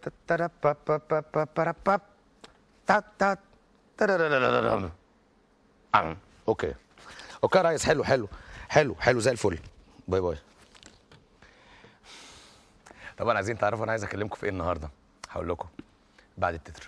تترباباباباباب. تا- تا- ترررررررم. آه، اوكي اوكي يا ريس حلو حلو حلو حلو زي الفل باي باي طبعا عايزين تعرفوا انا عايز اكلمكم في ايه النهارده هقول لكم بعد التتر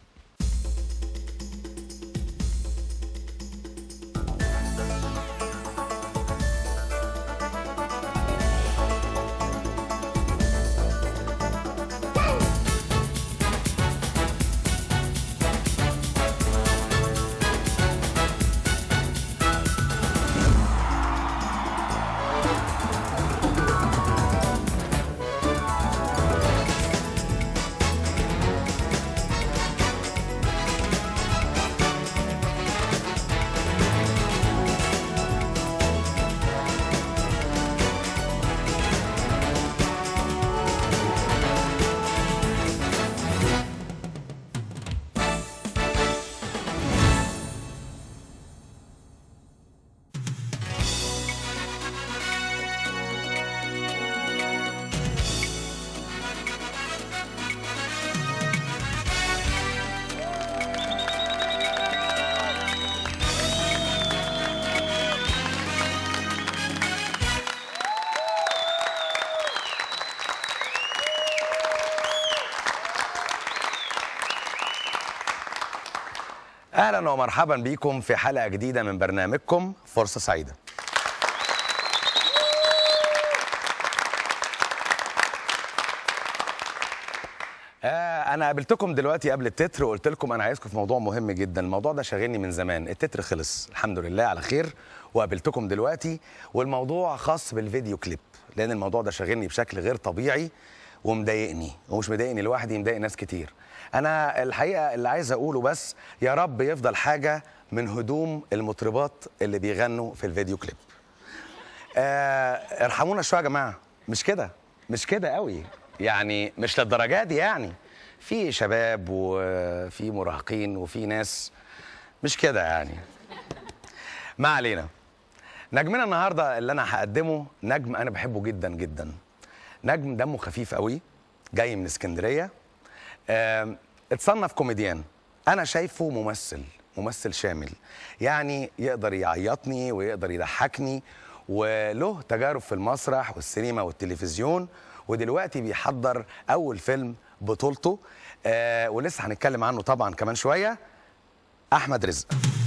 اهلا ومرحبا بكم في حلقه جديده من برنامجكم فرصه سعيده آه انا قابلتكم دلوقتي قبل التتر وقلت لكم انا عايزكم في موضوع مهم جدا الموضوع ده شاغلني من زمان التتر خلص الحمد لله على خير وقابلتكم دلوقتي والموضوع خاص بالفيديو كليب لان الموضوع ده شاغلني بشكل غير طبيعي ومضايقني ومش مضايقني لوحدي مضايق ناس كتير انا الحقيقه اللي عايز اقوله بس يا رب يفضل حاجه من هدوم المطربات اللي بيغنوا في الفيديو كليب آه ارحمونا شويه يا جماعه مش كده مش كده قوي يعني مش للدرجه دي يعني في شباب وفي مراهقين وفي ناس مش كده يعني ما علينا نجمنا النهارده اللي انا هقدمه نجم انا بحبه جدا جدا نجم دمه خفيف قوي جاي من اسكندريه آم، اتصنف كوميديان انا شايفه ممثل ممثل شامل يعني يقدر يعيطني ويقدر يضحكني وله تجارب في المسرح والسينما والتلفزيون ودلوقتي بيحضر اول فيلم بطولته آه ولسه هنتكلم عنه طبعا كمان شويه احمد رزق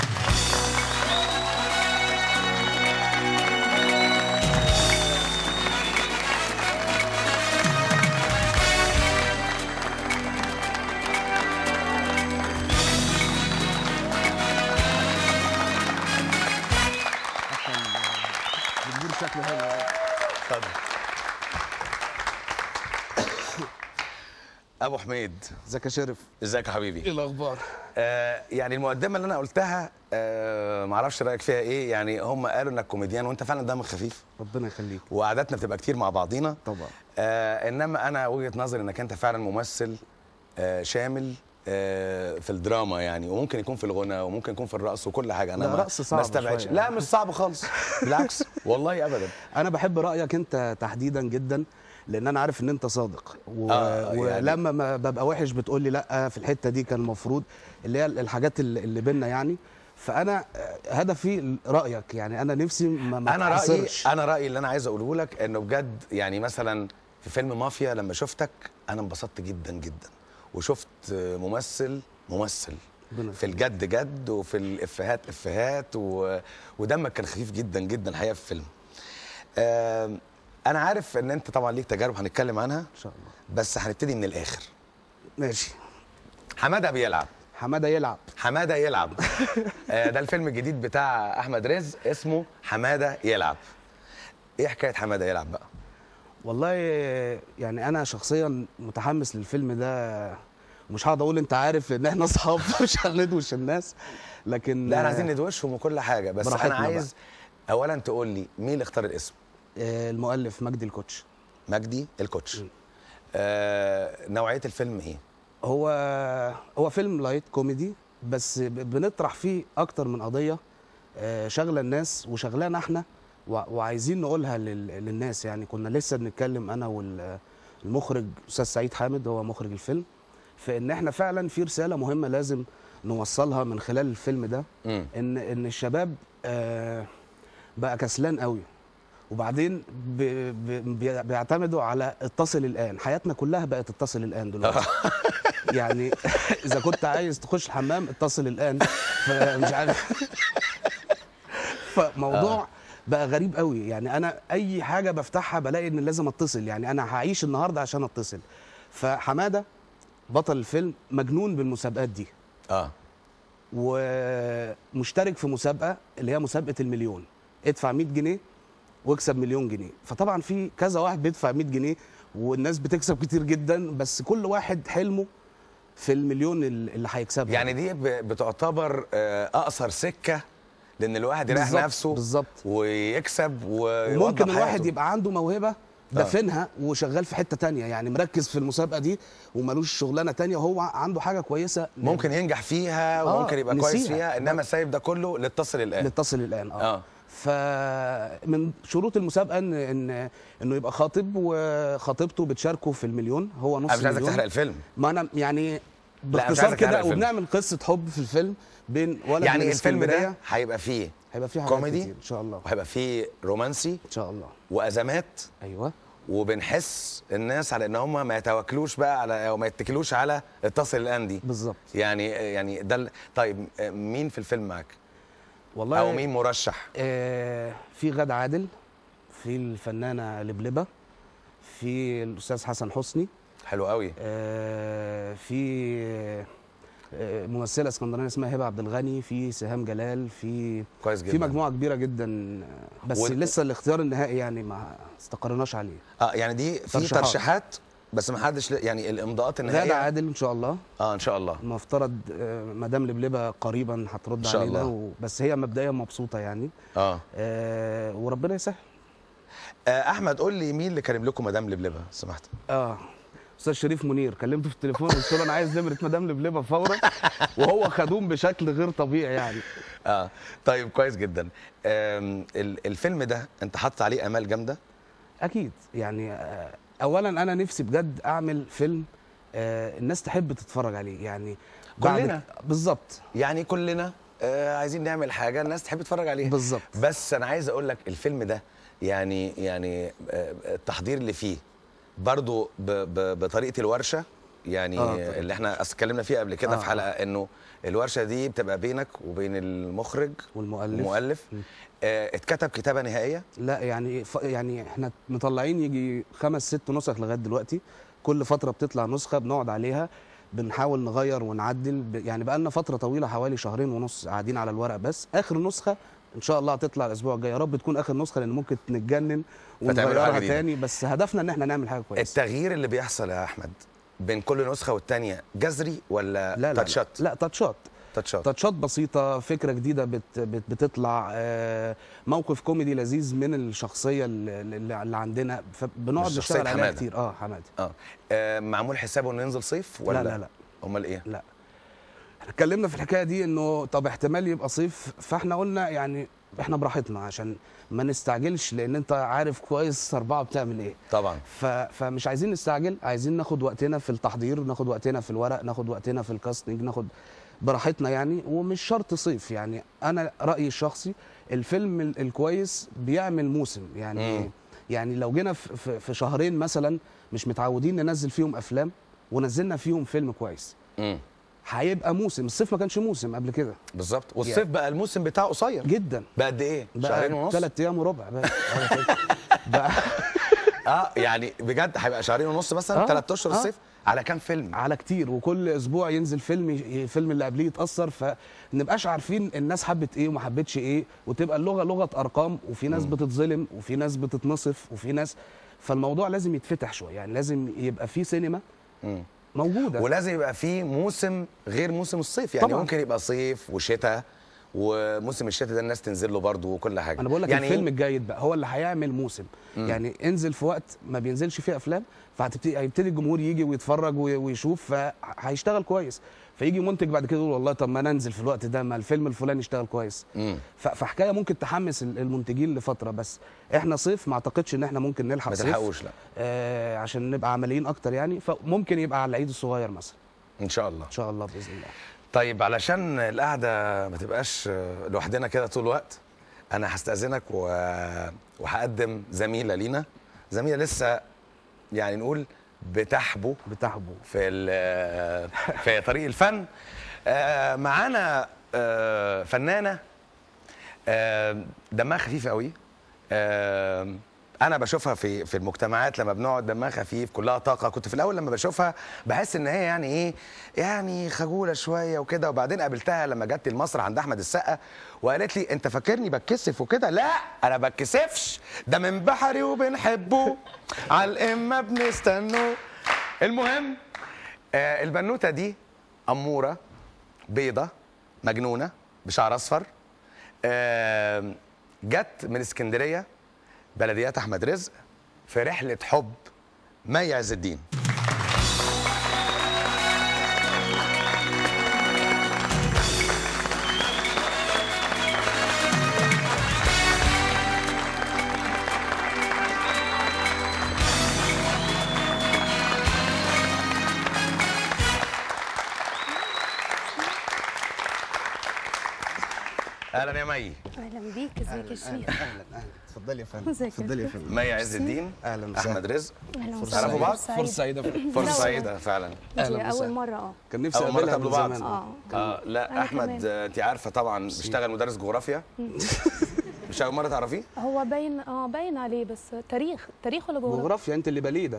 بتدور شكله حلو أوي. اتفضل ابو حميد ازيك يا شرف ازيك يا حبيبي ايه الاخبار آه يعني المقدمه اللي انا قلتها آه معرفش رايك فيها ايه يعني هم قالوا انك كوميديان وانت فعلا دمك خفيف ربنا يخليك وقعداتنا بتبقى كتير مع بعضينا طبعا آه انما انا وجهه نظري انك انت فعلا ممثل آه شامل آه في الدراما يعني وممكن يكون في الغنى وممكن يكون في الرقص وكل حاجه انا لا، ما رقص صعب ما استبعدش شوية. لا مش صعب خالص بالعكس والله ابدا انا بحب رايك انت تحديدا جدا لان انا عارف ان انت صادق و... آه، يعني- ولما ما ببقى وحش بتقول لي لا في الحته دي كان المفروض اللي هي الحاجات اللي اللي بينا يعني فانا آه، هدفي رايك يعني انا نفسي ما, ما انا رايي تعصرش. انا رايي اللي انا عايز اقوله لك انه بجد يعني مثلا في فيلم مافيا لما شفتك انا انبسطت جدا جدا وشفت ممثل ممثل ربنا في الجد جد وفي الافيهات افيهات و... ودمك كان خفيف جدا جدا الحقيقه في الفيلم آم، انا عارف ان انت طبعا ليك تجارب هنتكلم عنها ان شاء الله بس هنبتدي من الاخر ماشي حماده بيلعب حماده يلعب حماده يلعب آه، ده الفيلم الجديد بتاع احمد رزق اسمه حماده يلعب ايه حكايه حماده يلعب بقى والله يعني انا شخصيا متحمس للفيلم ده مش هقعد اقول انت عارف ان احنا اصحاب مش هندوش الناس لكن لا احنا عايزين ندوشهم وكل حاجه بس انا براحتنا عايز اولا تقول لي مين اللي اختار الاسم آه، المؤلف مجدي الكوتش مجدي الكوتش م. آه نوعيه الفيلم ايه هو هو فيلم لايت كوميدي بس ب- بنطرح فيه اكتر من قضيه آه، شاغله الناس وشغلانا احنا وع- وعايزين نقولها لل- للناس يعني كنا لسه بنتكلم انا المخرج استاذ سعيد حامد هو مخرج الفيلم في ان احنا فعلا في رساله مهمه لازم نوصلها من خلال الفيلم ده مم. ان ان الشباب آه بقى كسلان قوي وبعدين ب- ب- بي- بيعتمدوا على اتصل الان حياتنا كلها بقت اتصل الان دلوقتي يعني اذا كنت عايز تخش الحمام اتصل الان فمش عارف فموضوع بقى غريب قوي يعني انا اي حاجه بفتحها بلاقي ان لازم اتصل يعني انا هعيش النهارده عشان اتصل فحماده بطل الفيلم مجنون بالمسابقات دي اه ومشترك في مسابقه اللي هي مسابقه المليون ادفع 100 جنيه واكسب مليون جنيه فطبعا في كذا واحد بيدفع 100 جنيه والناس بتكسب كتير جدا بس كل واحد حلمه في المليون اللي هيكسبها يعني دي ب- بتعتبر آه، اقصر سكه لان الواحد يريح بالظبط، نفسه بالظبط ويكسب ويوضح وممكن الواحد حياته. يبقى عنده موهبه دافنها وشغال في حته تانية يعني مركز في المسابقه دي ومالوش شغلانه تانية وهو عنده حاجه كويسه ممكن ينجح فيها آه، وممكن يبقى كويس نسيها. فيها انما سايب ده كله للاتصل الان نتصل الان اه, اه فمن شروط المسابقه ان ان انه يبقى خاطب وخطيبته بتشاركه في المليون هو نص انا مش عايزك مليون تحرق الفيلم ما انا يعني مش باختصار عايزك تحرق كده الفيلم. وبنعمل قصه حب في الفيلم بين ولد يعني من الفيلم اسكندرية. ده هيبقى فيه هيبقى فيه حاجات كوميدي؟ كتير ان شاء الله وهيبقى فيه رومانسي ان شاء الله وازمات ايوه وبنحس الناس على ان هم ما يتواكلوش بقى على او ما يتكلوش على اتصل الان دي بالظبط يعني يعني ده ال- طيب آه، مين في الفيلم معاك والله او مين مرشح آه في غادة عادل في الفنانه لبلبه في الاستاذ حسن حسني حلو قوي آه في آه، ممثله اسكندرانيه اسمها هبه عبد الغني في سهام جلال في كويس جدا في مجموعه كبيره جدا آه، بس و- لسه الاختيار النهائي يعني ما استقرناش عليه اه يعني دي في ترشيحات. ترشيحات بس ما حدش ل- يعني الامضاءات غادة النهائيه عادل ان شاء الله اه ان شاء الله المفترض آه، مدام لبلبه قريبا هترد إن شاء علينا الله. و... بس هي مبدئيا مبسوطه يعني اه آه وربنا يسهل آه، احمد قول لي مين اللي كرم لكم مدام لبلبه لو سمحت اه استاذ شريف منير كلمته في التليفون قلت له انا عايز نمره مدام لبلبه فورا وهو خدوم بشكل غير طبيعي يعني اه طيب كويس جدا آم، ال- الفيلم ده انت حاطط عليه امال جامده اكيد يعني آه، اولا انا نفسي بجد اعمل فيلم آه، الناس تحب تتفرج عليه يعني بعد- كلنا. بالظبط يعني كلنا آه عايزين نعمل حاجه الناس تحب تتفرج عليها بالظبط بس انا عايز اقول لك الفيلم ده يعني يعني آه، التحضير اللي فيه برضو ب ب بطريقه الورشه يعني آه، آه طريقة اللي احنا اتكلمنا فيها قبل كده آه، في حلقه انه الورشه دي بتبقى بينك وبين المخرج والمؤلف المؤلف م. آه اتكتب كتابه نهائيه لا يعني ف... يعني احنا مطلعين يجي خمس ست نسخ لغايه دلوقتي كل فتره بتطلع نسخه بنقعد عليها بنحاول نغير ونعدل ب... يعني بقالنا فتره طويله حوالي شهرين ونص قاعدين على الورق بس اخر نسخه ان شاء الله هتطلع الاسبوع الجاي يا رب تكون اخر نسخه لان ممكن نتجنن فتعملوا حاجة ونغيرها جديدة. تاني بس هدفنا ان احنا نعمل حاجه كويسه التغيير اللي بيحصل يا احمد بين كل نسخه والتانيه جذري ولا لا لا تاتشات لا, لا تاتشات تاتشات تاتشات بسيطه فكره جديده بت بت بتطلع آه، موقف كوميدي لذيذ من الشخصيه اللي, اللي اللي عندنا فبنقعد مش شخصية نشتغل عليها حمادة. كتير اه حماده اه آه، معمول حسابه انه ينزل صيف ولا لا لا لا امال ايه لا احنا اتكلمنا في الحكايه دي انه طب احتمال يبقى صيف فاحنا قلنا يعني احنا براحتنا عشان ما نستعجلش لان انت عارف كويس اربعه بتعمل ايه طبعا ف... فمش عايزين نستعجل عايزين ناخد وقتنا في التحضير ناخد وقتنا في الورق ناخد وقتنا في الكاستنج ناخد براحتنا يعني ومش شرط صيف يعني انا رايي الشخصي الفيلم ال- الكويس بيعمل موسم يعني مم. يعني لو جينا في, في, في شهرين مثلا مش متعودين ننزل فيهم افلام ونزلنا فيهم فيلم كويس امم هيبقى موسم الصيف ما كانش موسم قبل كده بالظبط والصيف بقى الموسم بتاعه قصير جدا بقى قد ايه شهرين بقى ونص ثلاث ايام وربع بقى بقى اه يعني بجد هيبقى شهرين ونص مثلا آه، ثلاث اشهر آه. الصيف على كام فيلم على كتير وكل اسبوع ينزل فيلم ي- الفيلم اللي قبليه يتاثر فنبقاش عارفين الناس حبت ايه وما حبتش ايه وتبقى اللغه لغه ارقام وفي ناس بتتظلم وفي ناس بتتنصف وفي ناس فالموضوع لازم يتفتح شويه يعني لازم يبقى في سينما مم. موجوده ولازم يبقى فيه موسم غير موسم الصيف يعني طبعاً. ممكن يبقى صيف وشتاء وموسم الشتاء ده الناس تنزل له برضه وكل حاجه انا بقول لك يعني الفيلم الجيد بقى هو اللي هيعمل موسم مم. يعني انزل في وقت ما بينزلش فيه افلام فهتبتدي هيبتدي الجمهور يجي ويتفرج وي- ويشوف فهيشتغل كويس فيجي منتج بعد كده يقول والله طب ما انا انزل في الوقت ده ما الفيلم الفلاني اشتغل كويس مم. ف- فحكايه ممكن تحمس ال- المنتجين لفتره بس احنا صيف ما اعتقدش ان احنا ممكن نلحق ما صيف تلحقوش لا آه عشان نبقى عمليين اكتر يعني فممكن يبقى على العيد الصغير مثلا ان شاء الله ان شاء الله باذن الله طيب علشان القعده ما تبقاش لوحدنا كده طول الوقت انا هستاذنك و... وهقدم زميله لينا زميله لسه يعني نقول بتحبو بتحبو في ال- في طريق الفن آه، معانا آه، فنانه آه، دمها خفيف قوي آه، انا بشوفها في في المجتمعات لما بنقعد دمها خفيف كلها طاقه كنت في الاول لما بشوفها بحس ان هي يعني ايه يعني خجوله شويه وكده وبعدين قابلتها لما جت المسرح عند احمد السقا وقالت لي انت فاكرني بتكسف وكده لا انا بتكسفش ده من بحري وبنحبه على الامه بنستنه المهم آه البنوته دي اموره بيضه مجنونه بشعر اصفر آه جت من اسكندريه بلديات احمد رزق في رحله حب مي عز الدين اهلا يا مي اهلا بيك ازيك يا شريف اهلا اهلا اتفضلي يا فندم ازيك يا اتفضلي يا فندم. فندم مي عز الدين اهلا وسهلا احمد رزق اهلا فرصة تعرفوا وسهلا بعض؟ سعيدة. فرصه سعيده فرصه لا سعيده فعلا أهلا دي اول وسهلا. مره اه كان نفسي أول مرة اقابلها تقابلوا من بعض. زمان اه آه لا أنا احمد كمان. آه، انت عارفه طبعا بيشتغل مدرس جغرافيا مش اول مره تعرفيه هو باين اه باين عليه بس تاريخ تاريخ ولا جغرافيا جغرافيا انت اللي بليده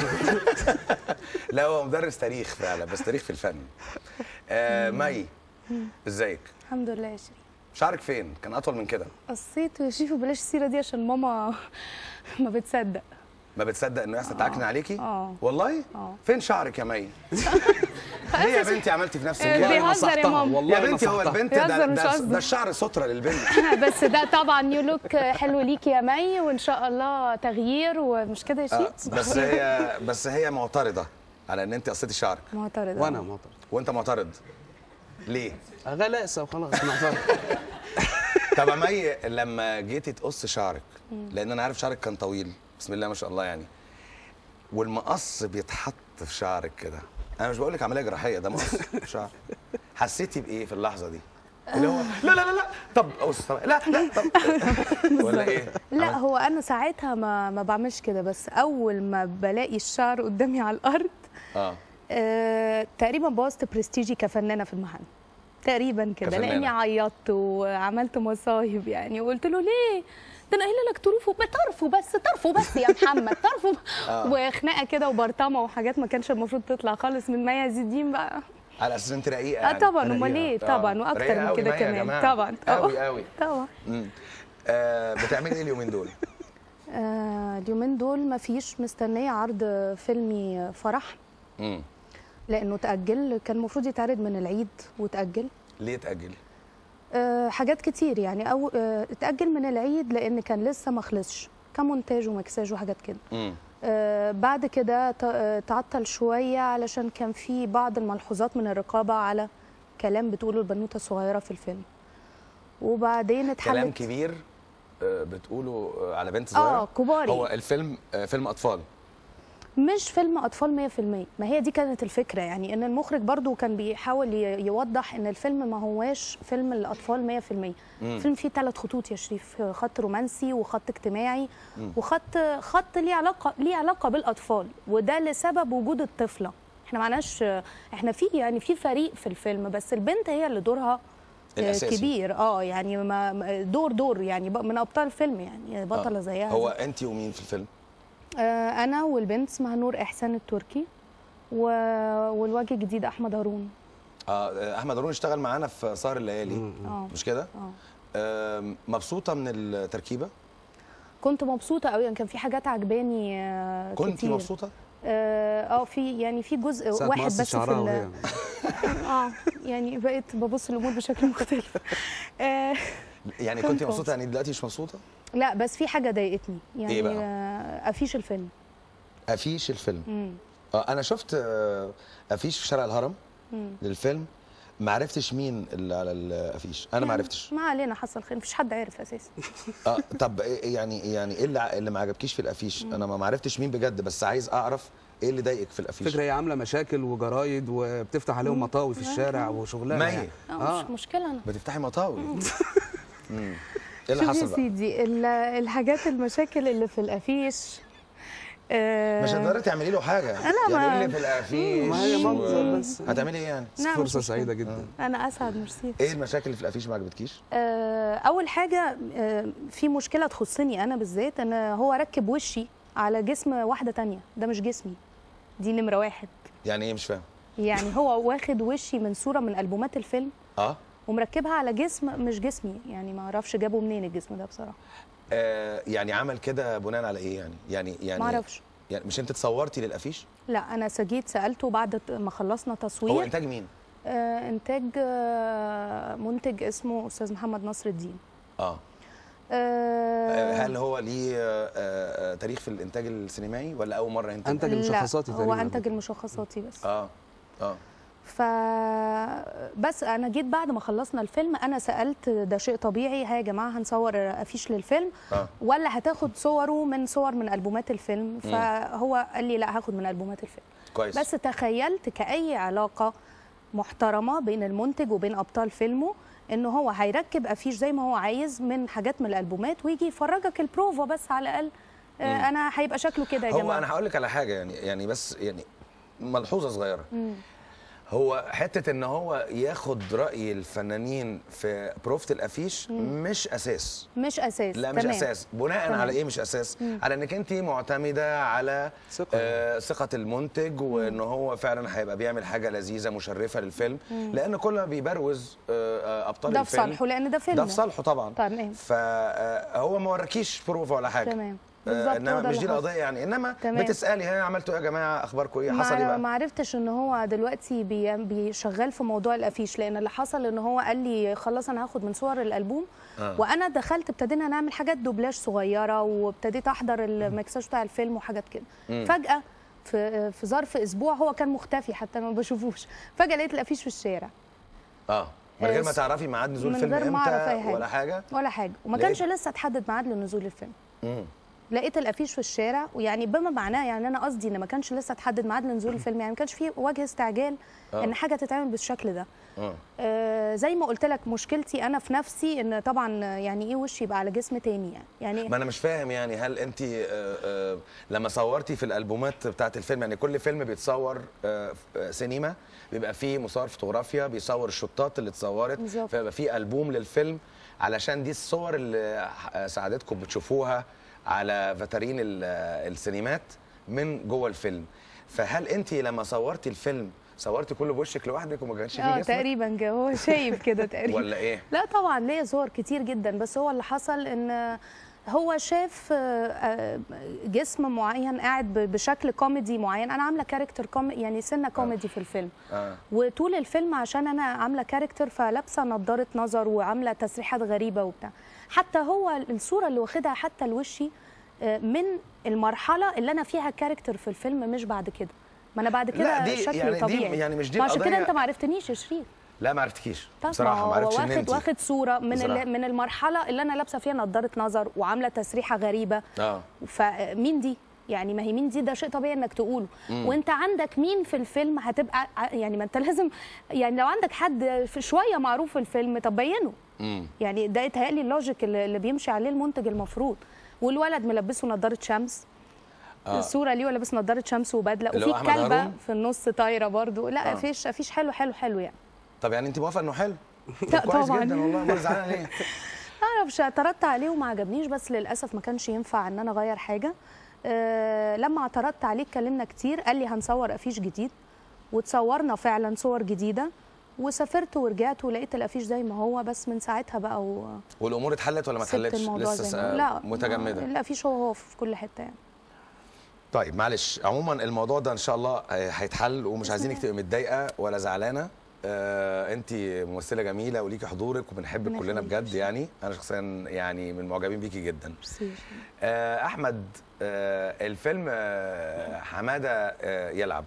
لا هو مدرس تاريخ فعلا بس تاريخ في الفن آه مي ازيك الحمد لله يا شريف شعرك فين كان اطول من كده قصيت يا شريف وبلاش السيره دي عشان ماما ما بتصدق ما بتصدق انه يحصل تعكن عليكي آه. والله آه. فين شعرك يا مي ليه يا بنتي عملتي في نفسك إيه، كده بيهزر يا نصحتها، ماما. والله يا بنتي هو نصحتها. البنت ده, بيهزر مش ده, قصده. ده الشعر سترة للبنت بس ده طبعا نيو لوك حلو ليكي يا مي وان شاء الله تغيير ومش كده يا آه شريف بس هي بس هي معترضه على ان انت قصيتي شعرك معترضه وانا معترض وانت معترض ليه غلاسه وخلاص معترض طب يا مي لما جيتي تقص شعرك لان انا عارف شعرك كان طويل بسم الله ما شاء الله يعني والمقص بيتحط في شعرك كده انا مش بقول لك عمليه جراحيه ده مقص في شعرك حسيتي بايه في اللحظه دي اللي هو لا لا لا لا طب قص طب لا لا طب ولا ايه لا هو انا ساعتها ما ما بعملش كده بس اول ما بلاقي الشعر قدامي على الارض اه آه، تقريبا بوظت برستيجي كفنانه في المحل تقريبا كده كفنانة. لاني عيطت وعملت مصايب يعني وقلت له ليه ده انا قايله لك طرفه طرفه بس طرفه بس يا محمد طرفه آه. وخناقه كده وبرطمه وحاجات ما كانش المفروض تطلع خالص من مي عز الدين بقى على اساس انت رقيقه اه يعني. طبعا أنا امال إيه؟ ايه آه. طبعا واكتر رقيقة من أوي كده مي يا كمان جماعة. طبعا أوي طبعا أوي. طبعا مم. آه بتعملي ايه اليومين دول آه اليومين دول ما فيش مستنيه عرض فيلمي فرح مم. لانه تاجل كان المفروض يتعرض من العيد وتاجل ليه تاجل آه، حاجات كتير يعني او آه، اتاجل من العيد لان كان لسه ما خلصش كمونتاج ومكساج وحاجات كده مم. آه، بعد كده ت- آه، تعطل شويه علشان كان في بعض الملحوظات من الرقابه على كلام بتقوله البنوته الصغيره في الفيلم وبعدين اتحلت كلام كبير آه، بتقوله آه، على بنت صغيره اه كباري هو الفيلم آه، فيلم اطفال مش فيلم اطفال 100% ما هي دي كانت الفكره يعني ان المخرج برضو كان بيحاول ي- يوضح ان الفيلم ما هواش فيلم الاطفال 100% مم. الفيلم فيه ثلاث خطوط يا شريف خط رومانسي وخط اجتماعي مم. وخط خط ليه علاقه ليه علاقه بالاطفال وده لسبب وجود الطفله احنا معناش احنا في يعني في فريق في الفيلم بس البنت هي اللي دورها آه، الأساسي. كبير اه يعني ما ما- دور دور يعني ب- من ابطال الفيلم يعني بطله آه. زيها هو انت ومين في الفيلم آه، انا والبنت اسمها نور احسان التركي و... والوجه الجديد احمد هارون اه احمد هارون اشتغل معانا في سهر الليالي اه مش كده اه آم، مبسوطه من التركيبه كنت مبسوطه قوي يعني كان في حاجات عجباني آه، كنت كتير. مبسوطه اه آه، في يعني في جزء ساعة واحد ما قصت بس في شعرها ال- وهي اه يعني بقيت ببص الامور بشكل مختلف آه يعني كنت كنت مبسوطه مبسوطة. يعني دلوقتي مش مبسوطه لا بس في حاجه ضايقتني يعني إيه بقى؟ آه، افيش الفيلم افيش الفيلم مم. اه انا شفت آه، افيش في شارع الهرم مم. للفيلم ما عرفتش مين اللي على الافيش انا ما يعني عرفتش ما علينا حصل خير مفيش حد عارف اساسا اه طب إيه- يعني يعني ايه اللي ع- اللي ما عجبكيش في الافيش انا ما ما عرفتش مين بجد بس عايز اعرف ايه اللي ضايقك في الافيش فكره هي عامله مشاكل وجرايد وبتفتح عليهم مطاوي في الشارع وشغلانه مي. يعني. اه مش مشكله انا بتفتحي مطاوي امم ايه اللي شوف يا حصل بقى سيدي ال- الحاجات المشاكل اللي في الافيش آه، مش هتقدري تعملي له حاجه أنا ما- يعني إيه اللي في الافيش ما هي و- منظر بس هتعملي ايه يعني لا، مش فرصه مشكلة. سعيده جدا انا اسعد ميرسي ايه المشاكل اللي في الافيش ما عجبتكيش آه، اول حاجه آه، في مشكله تخصني انا بالذات ان هو ركب وشي على جسم واحده تانية ده مش جسمي دي نمره واحد يعني ايه مش فاهم يعني هو واخد وشي من صوره من البومات الفيلم اه ومركبها على جسم مش جسمي يعني ما اعرفش جابه منين الجسم ده بصراحه آه، يعني عمل كده بناء على ايه يعني يعني يعني ما اعرفش يعني مش انت اتصورتي للافيش لا انا سجيت سالته بعد ما خلصنا هو تصوير انتاج مين آه انتاج آه منتج اسمه استاذ محمد نصر الدين اه آه هل هو ليه آه، آه، تاريخ في الانتاج السينمائي ولا اول مره ينتج أنتج لا، المشخصاتي هو تقريباً. انتج المشخصاتي بس اه اه ف بس انا جيت بعد ما خلصنا الفيلم انا سالت ده شيء طبيعي ها يا جماعه هنصور افيش للفيلم اه ولا هتاخد صوره من صور من البومات الفيلم فهو قال لي لا هاخد من البومات الفيلم كويس بس تخيلت كأي علاقة محترمة بين المنتج وبين أبطال فيلمه إن هو هيركب أفيش زي ما هو عايز من حاجات من الألبومات ويجي يفرجك البروفا بس على الأقل آه أنا هيبقى شكله كده يا هو جماعة انا هقول لك على حاجه يعني يعني بس يعني ملحوظه صغيره هو حته ان هو ياخد راي الفنانين في بروفة الافيش مش اساس مش أساس لا مش تمام. اساس بناء تمام. على ايه مش اساس على انك انت معتمده على ثقة. آه ثقه المنتج وان هو فعلا هيبقى بيعمل حاجه لذيذه مشرفه للفيلم لان كل ما بيبروز آه آه ابطال ده في الفيلم صالحه لأن ده فيلم ده في صالحه طبعا تمام فهو ما وراكيش بروفا ولا حاجه تمام آه، بالظبط هو انما ده مش دي اللي حصل. القضيه يعني انما تمام. بتسالي ها عملتوا ايه يا جماعه اخباركم ايه حصل ايه ما بقى ما عرفتش ان هو دلوقتي بي- بيشغل في موضوع الافيش لان اللي حصل ان هو قال لي خلاص انا هاخد من صور الالبوم آه. وانا دخلت ابتدينا نعمل حاجات دوبلاج صغيره وابتديت احضر المكساج بتاع الفيلم وحاجات كده فجاه في في ظرف اسبوع هو كان مختفي حتى أنا ما بشوفوش فجاه لقيت الافيش في الشارع اه من غير ما آه، تعرفي ميعاد نزول من الفيلم غير ما أعرف أي امتى حاجة. ولا حاجه ولا حاجه وما لقيت- كانش لسه اتحدد ميعاد لنزول الفيلم مم. لقيت الافيش في الشارع ويعني بما معناه يعني انا قصدي ان ما كانش لسه اتحدد ميعاد لنزول الفيلم يعني ما كانش في وجه استعجال آه. ان حاجه تتعمل بالشكل ده اه آه زي ما قلت لك مشكلتي انا في نفسي ان طبعا يعني ايه وشي يبقى على جسم تاني يعني يعني ما انا مش فاهم يعني هل انت لما صورتي في الالبومات بتاعت الفيلم يعني كل فيلم بيتصور آه، في- آه، سينما بيبقى فيه مصور فوتوغرافيا بيصور الشطات اللي اتصورت بالظبط. فيبقى فيه البوم للفيلم علشان دي الصور اللي ح- سعادتكم بتشوفوها على فاترين ال- آه، السينمات من جوه الفيلم فهل انت لما صورتي الفيلم صورتي كله بوشك لوحدك وما كانش فيه اه جسمك تقريبا كده، هو شايف كده تقريبا ولا ايه لا طبعا ليا صور كتير جدا بس هو اللي حصل ان هو شاف آه، آه، جسم معين قاعد ب- بشكل كوميدي معين انا عامله كاركتر كومي يعني سنه كوميدي في الفيلم اه وطول الفيلم عشان انا عامله كاركتر فلابسه نضاره نظر وعامله تسريحات غريبه وبتاع حتى هو الصوره اللي واخدها حتى لوشي آه، من المرحله اللي انا فيها كاركتر في الفيلم مش بعد كده ما انا بعد لا، كده دي- شكلي يعني دي- طبيعي يعني مش دي ما عشان كده القضية. انت ما عرفتنيش يا شريف لا ما عرفتكيش طب بصراحه ما ما هو عرفتش ان واخد انت واخد صوره من بصراحة. ال- من المرحله اللي انا لابسه فيها نضاره نظر وعامله تسريحه غريبه اه فمين دي يعني ما هي مين دي ده شيء طبيعي انك تقوله وانت عندك مين في الفيلم هتبقى ع- يعني ما انت لازم يعني لو عندك حد في شويه معروف في الفيلم طب بينه امم يعني ده يتهيألي اللوجيك اللي اللي بيمشي عليه المنتج المفروض والولد ملبسه نضاره شمس آه. الصوره ليه ولابس نضاره شمس وبدله اللي هو وفي أحمد كلبه هارون؟ في النص طايره برضو لا آه. فيش فيش حلو حلو حلو يعني طب يعني انت موافقه انه حلو لا طب كويس طبعاً. جدا والله امال زعلانه ليه ما اعرفش اعترضت عليه وما عجبنيش بس للاسف ما كانش ينفع ان انا اغير حاجه أه لما اعترضت عليه اتكلمنا كتير قال لي هنصور افيش جديد وتصورنا فعلا صور جديده وسافرت ورجعت ولقيت الافيش زي ما هو بس من ساعتها بقى و... والامور اتحلت ولا ما سبت اتحلتش الموضوع لسه زي س- ما هو. لا متجمده الافيش هو هو في كل حته يعني طيب معلش عموما الموضوع ده ان شاء الله آه، هيتحل ومش عايزينك تبقي متضايقه ولا زعلانه آه انت ممثله جميله وليكي حضورك وبنحبك ربنا كلنا يخليك. بجد يعني انا شخصيا يعني من معجبين بيكي جدا ميرسي. آه احمد آه الفيلم آه حماده آه يلعب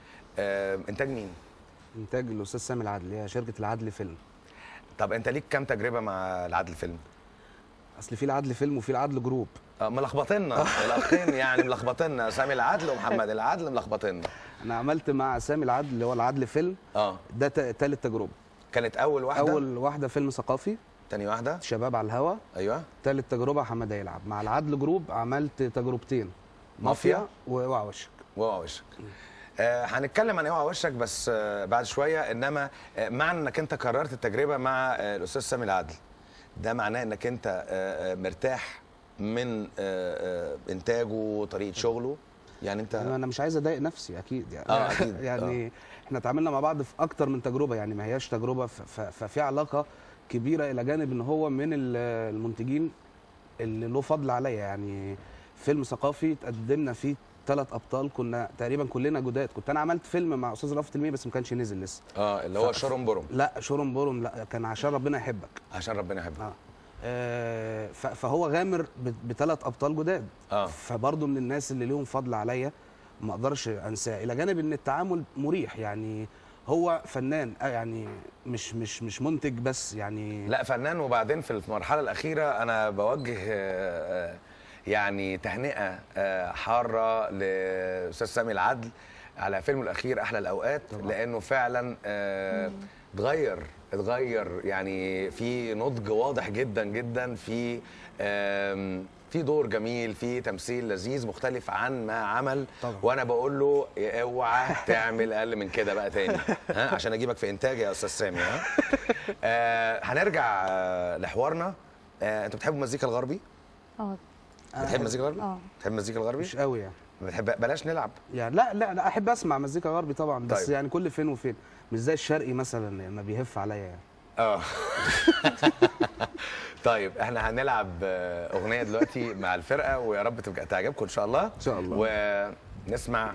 آه انتاج مين انتاج الاستاذ سامي العدل هي شركه العدل فيلم طب انت ليك كام تجربه مع العدل فيلم اصل في العدل فيلم وفي العدل جروب آه ملخبطينا الاخين يعني ملخبطينا سامي العدل ومحمد العدل ملخبطينا انا عملت مع سامي العدل اللي هو العدل فيلم اه ده تا- تالت تجربه كانت اول واحده اول واحده فيلم ثقافي تاني واحده شباب على الهوا ايوه تالت تجربه حماده يلعب مع العدل جروب عملت تجربتين مافيا؟ مافيا ووعى وشك واو وشك آه هنتكلم عن اوعى وشك بس آه بعد شويه انما آه معنى انك انت كررت التجربه مع آه الاستاذ سامي العدل ده معناه انك انت آه آه مرتاح من آه آه انتاجه وطريقه شغله يعني انت انا مش عايز اضايق نفسي اكيد يعني آه، أكيد. يعني احنا اتعاملنا مع بعض في اكتر من تجربه يعني ما هياش تجربه ف- ف- ففي علاقه كبيره الى جانب ان هو من ال- المنتجين اللي له فضل عليا يعني فيلم ثقافي تقدمنا فيه ثلاث ابطال كنا تقريبا كلنا جداد كنت انا عملت فيلم مع استاذ رافت المية بس ما كانش نزل لسه اه اللي هو ف- شارون بورم لا شورم بورم لا كان عشان ربنا يحبك عشان ربنا يحبك اه آه، ف- فهو غامر بثلاث ابطال جداد اه فبرضه من الناس اللي ليهم فضل عليا ما اقدرش انساه الى جانب ان التعامل مريح يعني هو فنان آه يعني مش مش مش منتج بس يعني لا فنان وبعدين في المرحله الاخيره انا بوجه آه، آه، يعني تهنئه آه، حاره لاستاذ سامي العدل على فيلمه الاخير احلى الاوقات طبعا. لانه فعلا آه، اتغير اتغير يعني في نضج واضح جدا جدا في آم، في دور جميل في تمثيل لذيذ مختلف عن ما عمل طبعا. وانا بقول له اوعى تعمل اقل من كده بقى تاني ها عشان اجيبك في انتاج يا استاذ سامي ها آه هنرجع آه لحوارنا آه انت بتحب المزيكا الغربي اه بتحب المزيكا الغربي اه بتحب المزيكا الغربي مش قوي يعني بتحب بلاش نلعب يعني لا لا لا احب اسمع مزيكا غربي طبعا بس طيب. يعني كل فين وفين مش زي الشرقي مثلا ما بيهف عليا يعني اه طيب احنا هنلعب آه، اغنيه دلوقتي مع الفرقه ويا رب تبقى تعجبكم ان شاء الله إن شاء الله. ونسمع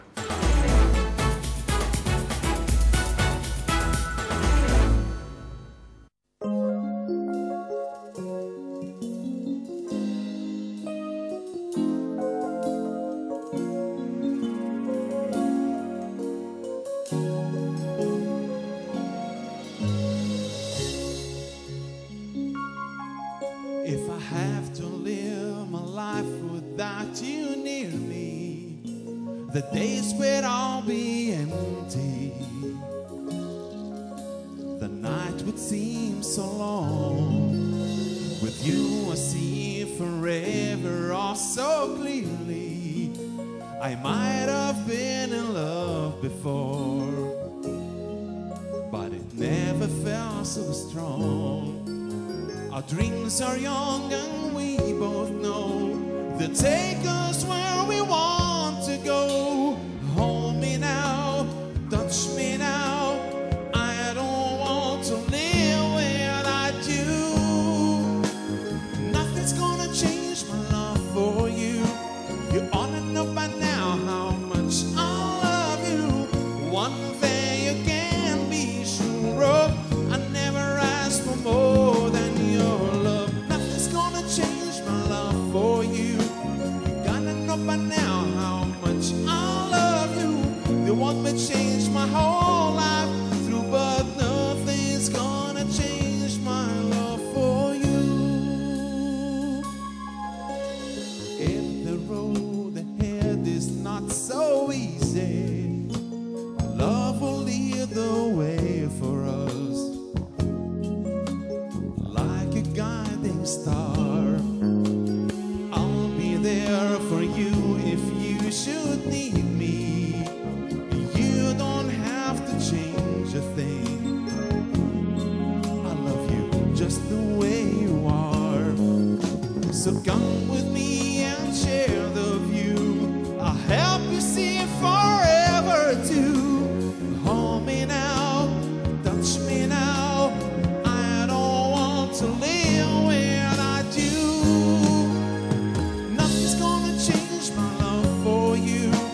If I have to live my life without you near me, the days will all be empty. The night would seem so long. With you, I see forever all so clearly. I might have been in love before, but it never felt so strong. Our dreams are young and we both know they'll take us where we want to go. Hold me now, touch me now. I don't want to live without you. Nothing's gonna change my love for you. You ought to know by now how much I love you. One thing you can be sure of, I never asked for more than your love. Nothing's gonna change my love for you. You gotta know by now how much I love you. The one that changed my whole life through, but nothing's gonna change my love for you. If the road ahead is not so easy, love will lead the way for us like a guiding star. I'll be there for you if you should need me. You don't have to change a thing. I love you just the way you are. So come with me and share the view. I'll help you see forever too. Hold me now, touch me now. I don't want to live without you. Nothing's gonna change my love for you.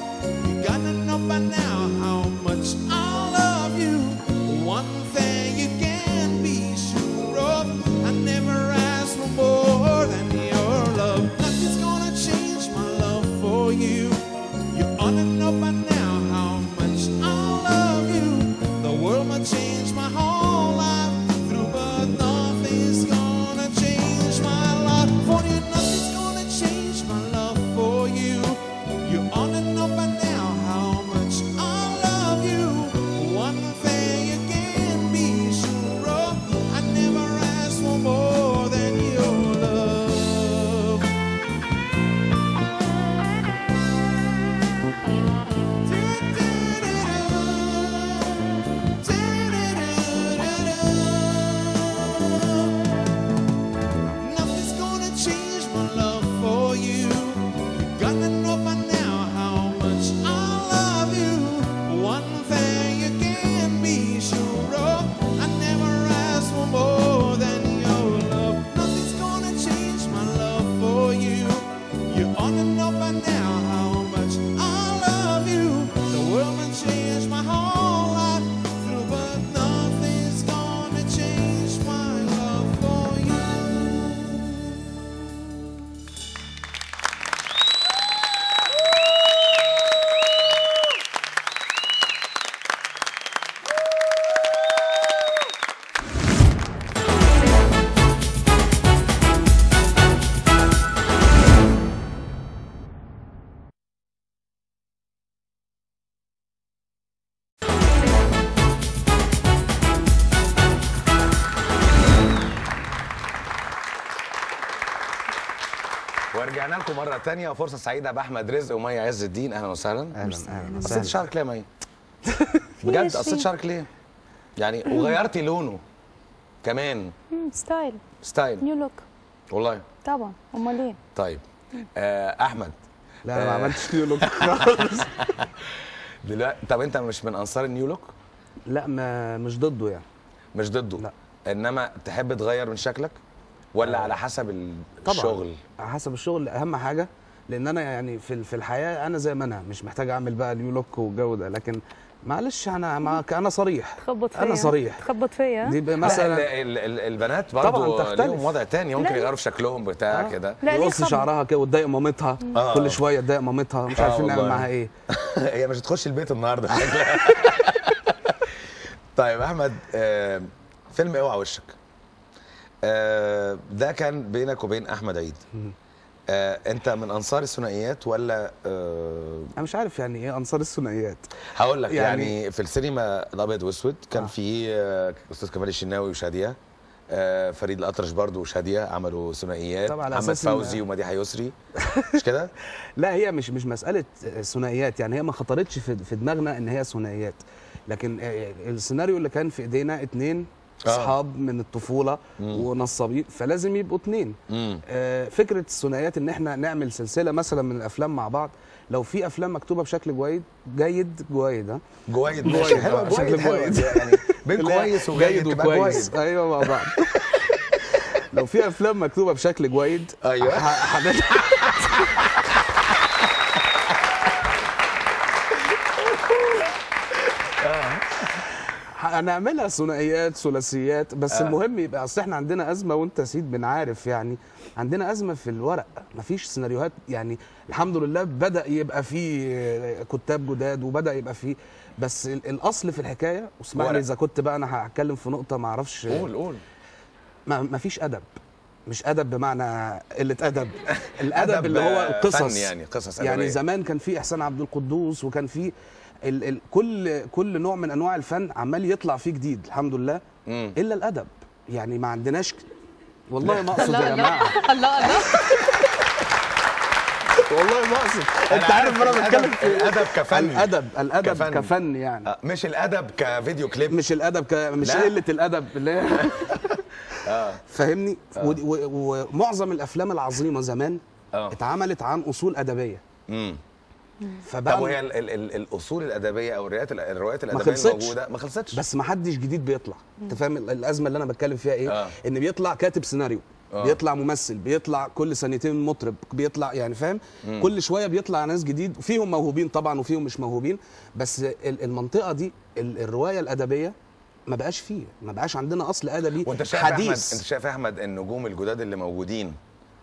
رجعنا لكم مره تانية وفرصه سعيده باحمد رزق ومي عز الدين اهلا وسهلا اهلا اهلا قصيت وسهلا. شعرك ليه يا مي بجد ماشي. قصيت شعرك ليه يعني وغيرتي لونه كمان مم، ستايل ستايل نيو لوك والله طبعا امال ايه طيب آه احمد لا انا ما آه. عملتش نيو لوك خالص. دلوقتي طب انت مش من انصار النيو لوك لا ما مش ضده يعني مش ضده لا. انما تحب تغير من شكلك ولا على حسب ال- طبعا الشغل على حسب الشغل اهم حاجه لان انا يعني في ال- في الحياه انا زي ما انا مش محتاج اعمل بقى نيو لوك والجو ده لكن معلش انا مع انا صريح تخبط فيا انا صريح تخبط فيا دي بقى مثلا مثلا ال ال البنات طبعاً برضو تختلف. ليهم وضع تاني ممكن لا. يغيروا في شكلهم بتاع آه. كده لا ليه تقص خبط شعرها كده وتضايق مامتها آه. كل شويه تضايق مامتها مش آه عارفين نعمل والله. معاها ايه هي مش هتخش البيت النهارده شكلها طيب احمد آه فيلم اوعى وشك آه ده كان بينك وبين احمد عيد آه انت من انصار الثنائيات ولا آه انا مش عارف يعني ايه انصار الثنائيات هقول لك يعني, يعني- يعني في السينما الابيض واسود كان آه. في آه استاذ كمال الشناوي وشاديه آه فريد الاطرش برضو وشاديه عملوا ثنائيات طبعا على محمد أساس إن- فوزي ومديحه يسري مش كده؟ لا هي مش مش مساله ثنائيات يعني هي ما خطرتش في في دماغنا ان هي ثنائيات لكن السيناريو اللي كان في ايدينا اتنين آه. اصحاب من الطفوله مم. ونصابين فلازم يبقوا اتنين امم آه، فكره الثنائيات ان احنا نعمل سلسله مثلا من الافلام مع بعض لو في افلام مكتوبه بشكل جيد جيد جيد ها جويد جويد، ماشي حلوه آه، جويد شكل حلوه جويد. يعني بين لا، كويس وجيد جيد تبقى وكويس جويد. ايوه مع بعض لو في افلام مكتوبه بشكل جيد أيوة. ح- هنعمل- هنعملها ثنائيات ثلاثيات بس آه. المهم يبقى اصل احنا عندنا ازمه وانت سيد بنعرف يعني عندنا ازمه في الورق مفيش سيناريوهات يعني الحمد لله بدا يبقى في كتاب جداد وبدا يبقى في بس ال- الاصل في الحكايه واسمح ورق. لي اذا كنت بقى انا هتكلم في نقطه ما اعرفش قول قول ما مفيش ادب مش ادب بمعنى قله ادب الادب أدب، اللي هو آه، القصص فن يعني قصص يعني أدبية. زمان كان في احسان عبد القدوس وكان في ال ال كل كل نوع من انواع الفن عمال يطلع فيه جديد الحمد لله مم. الا الادب يعني ما عندناش والله ما اقصد يا جماعه الله الله والله ما اقصد انت عارف انا بتكلم في الادب كفن الادب الادب كفن. كفن, كفن يعني آه، مش الادب كفيديو كليب مش الادب ك... مش لا. قله الادب اللي هي اه فاهمني ودي- و- ومعظم الافلام العظيمه زمان اه اتعملت عن اصول ادبيه امم فبقى طب وهي ال ال ال الاصول الادبيه او الروايات الروايات الادبيه خلصتش. الموجوده ما خلصتش بس ما حدش جديد بيطلع انت فاهم ال- الازمه اللي انا بتكلم فيها ايه آه. ان بيطلع كاتب سيناريو آه. بيطلع ممثل بيطلع كل سنتين مطرب بيطلع يعني فاهم كل شويه بيطلع ناس جديد فيهم موهوبين طبعا وفيهم مش موهوبين بس ال- المنطقه دي ال- الروايه الادبيه ما بقاش فيه ما بقاش عندنا اصل ادبي وانت شايف يا احمد حديث انت شايف يا احمد النجوم الجداد اللي موجودين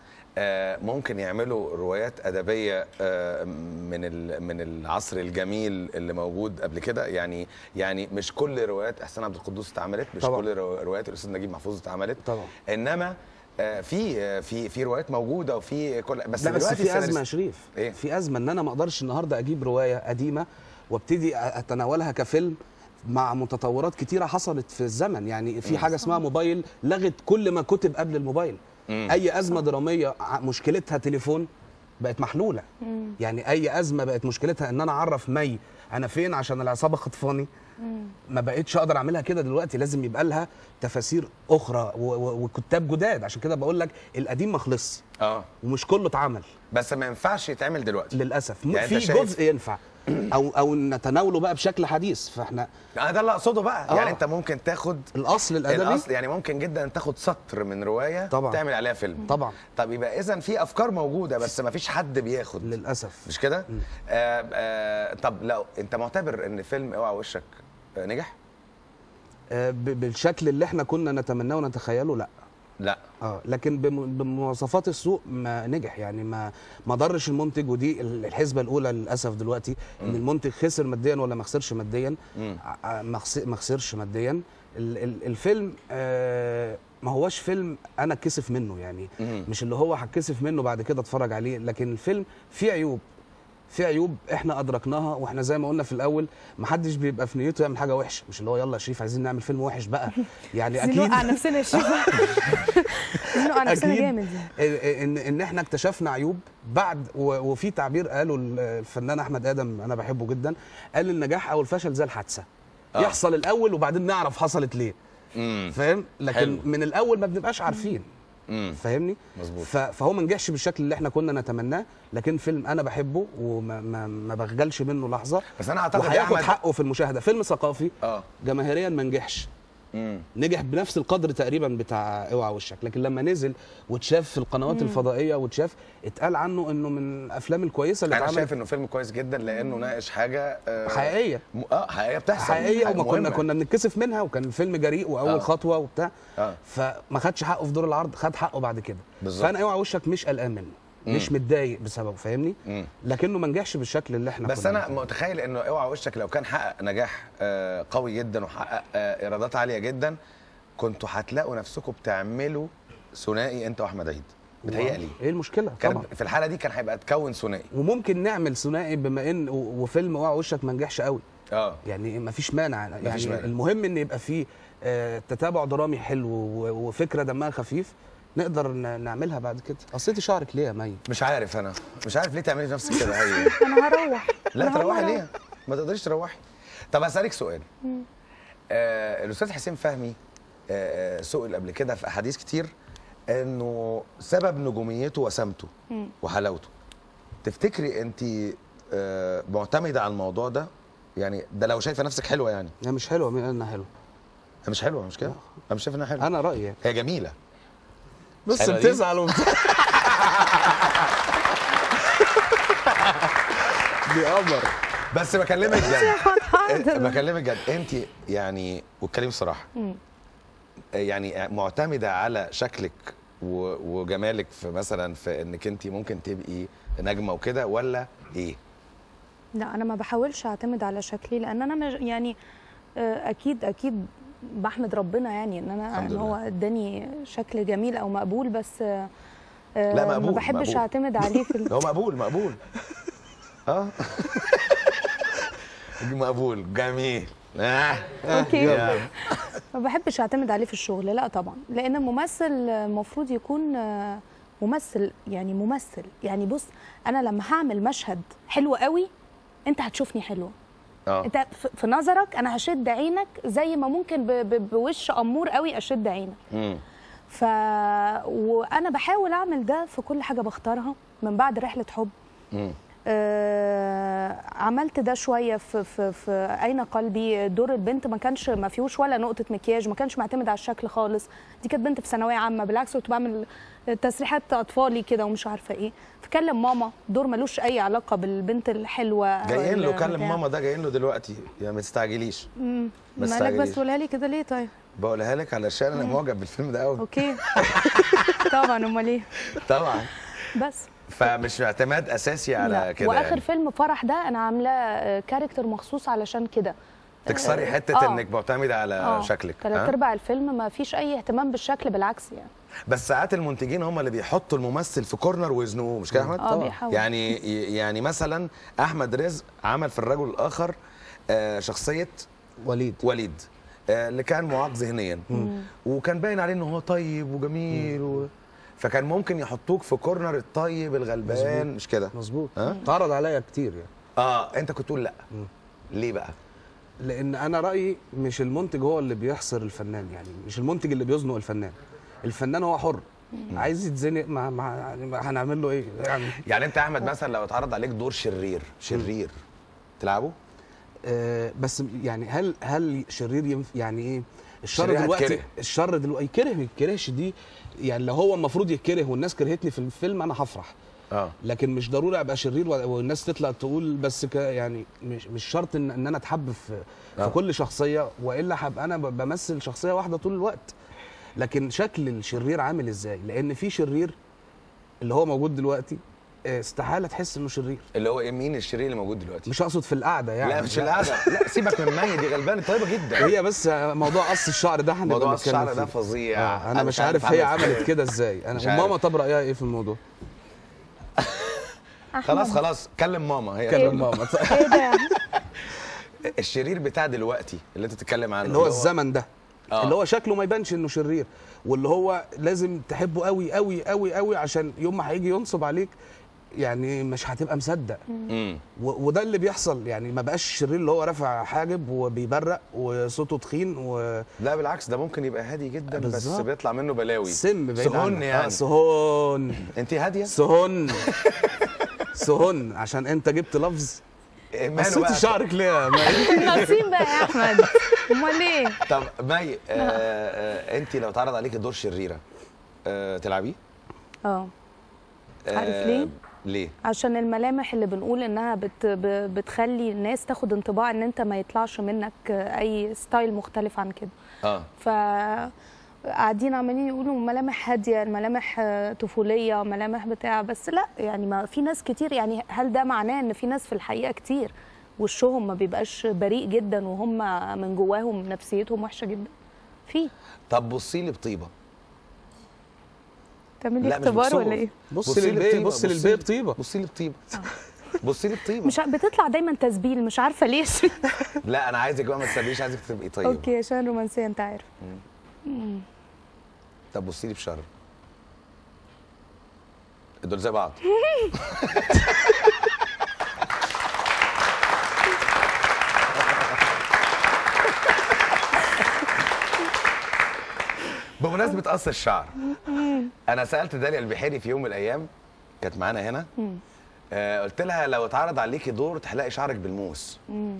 آه ممكن يعملوا روايات ادبيه آه من ال- من العصر الجميل اللي موجود قبل كده يعني يعني مش كل روايات احسان عبد القدوس اتعملت مش طبعا. كل رو- روايات الاستاذ نجيب محفوظ اتعملت طبعا. انما آه في آه في في روايات موجوده وفي كل بس لا بس دلوقتي في ازمه يا السيناريست- شريف إيه؟ في ازمه ان انا ما اقدرش النهارده اجيب روايه قديمه وابتدي اتناولها كفيلم مع متطورات كتيره حصلت في الزمن يعني في حاجه اسمها موبايل لغت كل ما كتب قبل الموبايل مم. اي ازمه دراميه ع- مشكلتها تليفون بقت محلوله يعني اي ازمه بقت مشكلتها ان انا اعرف مي انا فين عشان العصابه خطفاني ما بقتش اقدر اعملها كده دلوقتي لازم يبقى لها تفاسير اخرى و- و- وكتاب جداد عشان كده بقول لك القديم ما خلصش اه ومش كله اتعمل بس ما ينفعش يتعمل دلوقتي للاسف يعني في أنت شايف- جزء ينفع او او نتناوله بقى بشكل حديث فاحنا انا ده اللي اقصده بقى آه. يعني انت ممكن تاخد الاصل الادبي الاصل يعني ممكن جدا تاخد سطر من روايه طبعاً. تعمل عليها فيلم طبعا طب يبقى اذا في افكار موجوده بس ما فيش حد بياخد للاسف مش كده آه آه طب لو انت معتبر ان فيلم اوعى وشك آه نجح آه، ب- بالشكل اللي احنا كنا نتمناه ونتخيله لا لا اه لكن بم- بمواصفات السوق ما نجح يعني ما ما ضرش المنتج ودي ال- الحسبه الاولى للاسف دلوقتي ان المنتج خسر ماديا ولا ما خسرش ماديا مم. ع- ما خس- ما خسرش ماديا ال- ال- الفيلم آه ما هوش فيلم انا اتكسف منه يعني مم. مش اللي هو هتكسف منه بعد كده اتفرج عليه لكن الفيلم فيه عيوب في عيوب احنا ادركناها واحنا زي ما قلنا في الاول ما حدش بيبقى في نيته يعمل حاجه وحشه مش اللي هو يلا يا شريف عايزين نعمل فيلم وحش بقى يعني عايزين اكيد نوقع نفسنا يا شيخ عايزين نوقع نفسنا أكيد. جامد يعني ان ان احنا اكتشفنا عيوب بعد و- وفي تعبير قاله الفنان احمد ادم انا بحبه جدا قال النجاح او الفشل زي الحادثه آه. يحصل الاول وبعدين نعرف حصلت ليه امم فاهم لكن حلو. من الاول ما بنبقاش عارفين امم فاهمني مظبوط. ف- فهو ما نجحش بالشكل اللي احنا كنا نتمناه لكن فيلم انا بحبه وما ما, ما بخجلش منه لحظه بس انا اعتقد يا وهياخد احمد حقه في المشاهده فيلم ثقافي اه جماهيريا ما نجحش امم نجح بنفس القدر تقريبا بتاع اوعى وشك لكن لما نزل واتشاف في القنوات الفضائيه واتشاف اتقال عنه انه من الافلام الكويسه اللي انا اتعملت شايف انه فيلم كويس جدا لانه ناقش حاجه آه، حقيقيه م- اه حقيقيه بتحصل حقيقيه حاجة وما كنا مهمة. كنا بنتكسف منها وكان الفيلم جريء واول آه. خطوه وبتاع اه فما خدش حقه في دور العرض خد حقه بعد كده بالظبط. فانا اوعى وشك مش قلقان منه مش متضايق بسببه فاهمني مم. لكنه ما نجحش بالشكل اللي احنا بس كنا انا متخيل انه اوعى وشك لو كان حقق نجاح آه، قوي جدا وحقق آه، ايرادات عاليه جدا كنتوا هتلاقوا نفسكم بتعملوا ثنائي انت واحمد عيد بتهيألي ايه المشكله كان طبعا في الحاله دي كان هيبقى تكون ثنائي وممكن نعمل ثنائي بما ان و- وفيلم اوعى وشك ما نجحش قوي اه يعني ما فيش مانع يعني مفيش مانع. المهم ان يبقى فيه آه، تتابع درامي حلو و- وفكره دمها خفيف نقدر ن- نعملها بعد كده اصل شعرك ليه يا مي مش عارف انا مش عارف ليه تعملي في نفسك كده هي انا هروح لا أنا هقوم تروحي أروح. ليه ما تقدريش تروحي طب اسالك سؤال آه الاستاذ حسين فهمي آه آه، سئل قبل كده في احاديث كتير انه سبب نجوميته وسمته وحلاوته تفتكري انت آه معتمده على الموضوع ده يعني ده لو شايفه نفسك حلوه يعني هي مش حلوه مين قال انها حلوه هي مش حلوه مش كده انا مش شايف انها حلوه انا رايي يعني. هي جميله بص حلوة دي؟ بتزعل وبتاع دي قمر بس بكلمك جد حاضر. بكلمك جد انت يعني واتكلمي بصراحه يعني معتمده على شكلك و- وجمالك في مثلا في انك انت ممكن تبقي نجمه وكده ولا ايه؟ لا انا ما بحاولش اعتمد على شكلي لان انا مش يعني آه، اكيد اكيد بحمد ربنا يعني ان انا الحمد ان هو لله. اداني شكل جميل او مقبول بس آه، لا، آه، مقبول، ما بحبش مقبول. اعتمد عليه في ال- هو مقبول مقبول اه مقبول جميل آه. اوكي يلا. ما بحبش اعتمد عليه في الشغل لا طبعا لان الممثل المفروض يكون آه، ممثل يعني ممثل يعني بص انا لما هعمل مشهد حلو قوي انت هتشوفني حلوه اه انت ف- في نظرك انا هشد عينك زي ما ممكن ب- ب- بوش امور قوي اشد عينك مم. ف وانا بحاول اعمل ده في كل حاجه بختارها من بعد رحله حب مم. آه عملت ده شويه في في في اين قلبي دور البنت ما كانش ما فيهوش ولا نقطه مكياج ما كانش معتمد على الشكل خالص دي كانت بنت في ثانويه عامه بالعكس كنت بعمل تسريحات اطفالي كده ومش عارفه ايه فكلم ماما دور ملوش اي علاقه بالبنت الحلوه جايين له والبتاع. كلم ماما ده جايين له دلوقتي يعني ما تستعجليش ما مالك تستعجليش. بس تقولها لي كده ليه طيب بقولها لك علشان انا معجب بالفيلم ده قوي اوكي طبعا امال ايه طبعا بس فمش اعتماد اساسي على لا. كده واخر يعني. فيلم فرح ده انا عاملاه آه، كاركتر مخصوص علشان كده تكسري آه، حته آه. انك معتمده على آه، شكلك تلات ها؟ ارباع الفيلم ما فيش اي اهتمام بالشكل بالعكس يعني بس ساعات المنتجين هم اللي بيحطوا الممثل في كورنر ويزنقوه مش كده يا احمد؟ اه بيحاول يعني يعني مثلا احمد رزق عمل في الرجل الاخر آه، شخصيه وليد وليد آه، اللي كان معاق ذهنيا وكان باين عليه ان هو طيب وجميل و... فكان ممكن يحطوك في كورنر الطيب الغلبان مش كده مظبوط ها؟ اتعرض عليا كتير يعني اه انت كنت تقول لا ليه بقى لان انا رايي مش المنتج هو اللي بيحصر الفنان يعني مش المنتج اللي بيزنق الفنان الفنان هو حر عايز يتزنق مع, مع يعني ما هنعمل له ايه يعني يعني انت يا احمد مثلا لو اتعرض عليك دور شرير شرير تلعبه آه بس يعني هل هل شرير ينف يعني ايه الشر شرير دلوقتي هتكره. الشر دلوقتي يكره ما يتكرهش دي يعني لو هو المفروض يتكره والناس كرهتني في الفيلم انا هفرح اه لكن مش ضروري ابقى شرير و- والناس تطلع تقول بس ك يعني مش مش شرط ان, إن انا اتحب في آه. في كل شخصيه والا هبقى انا ب- بمثل شخصيه واحده طول الوقت لكن شكل الشرير عامل ازاي لان في شرير اللي هو موجود دلوقتي آه، استحاله تحس انه شرير اللي هو ايه مين الشرير اللي موجود دلوقتي مش اقصد في القعده يعني لا مش القعده لا سيبك من مي دي غلبانه طيبه جدا هي بس موضوع قص الشعر ده هنبقى موضوع نتكلم الشعر ده فيه. فظيع آه انا مش عارف هي عملت كده ازاي مش انا عارف. وماما طب رايها ايه في الموضوع خلاص خلاص كلم ماما هي كلم ماما ايه ده الشرير بتاع دلوقتي اللي انت بتتكلم عنه اللي هو الزمن ده آه. اللي هو شكله ما يبانش انه شرير واللي هو لازم تحبه قوي قوي قوي قوي عشان يوم ما هيجي ينصب عليك يعني مش هتبقى مصدق امم و- وده اللي بيحصل يعني ما بقاش الشرير اللي هو رافع حاجب وبيبرق وصوته تخين و لا بالعكس ده ممكن يبقى هادي جدا بس بالظبط. بيطلع منه بلاوي سم بعيد سهن عنك. يعني آه سهون انت هاديه سهون سهون عشان انت جبت لفظ إيه ماله قصيتي بقى؟ شعرك ليه يا مي؟ نصيب بقى يا احمد امال ايه طب مي آه آه انت لو اتعرض عليك دور شريره آه تلعبيه اه آه عارف ليه؟ ليه عشان الملامح اللي بنقول انها بت ب- بتخلي الناس تاخد انطباع ان انت ما يطلعش منك اي ستايل مختلف عن كده اه ف قاعدين عمالين يقولوا ملامح هاديه الملامح آه، طفوليه ملامح بتاع بس لا يعني ما في ناس كتير يعني هل ده معناه ان في ناس في الحقيقه كتير وشهم ما بيبقاش بريء جدا وهم من جواهم نفسيتهم وحشه جدا في طب بصي لي بطيبه تعملي لا، مش اختبار بكسوف. ولا ايه بص بصي لي للبيه بطيبة، بص بصي للبيه لي- بطيبه بصي لي بطيبه بصي لي بطيبه مش ع- بتطلع دايما تسبيل مش عارفه ليه لا انا عايزك بقى ما تسابيش عايزك تبقي طيبه اوكي عشان رومانسيه انت عارف طب بصي لي بشر دول زي بعض بمناسبة قص الشعر أنا سألت داليا البحيري في يوم من الأيام كانت معانا هنا آه قلت لها لو اتعرض عليكي دور تحلقي شعرك بالموس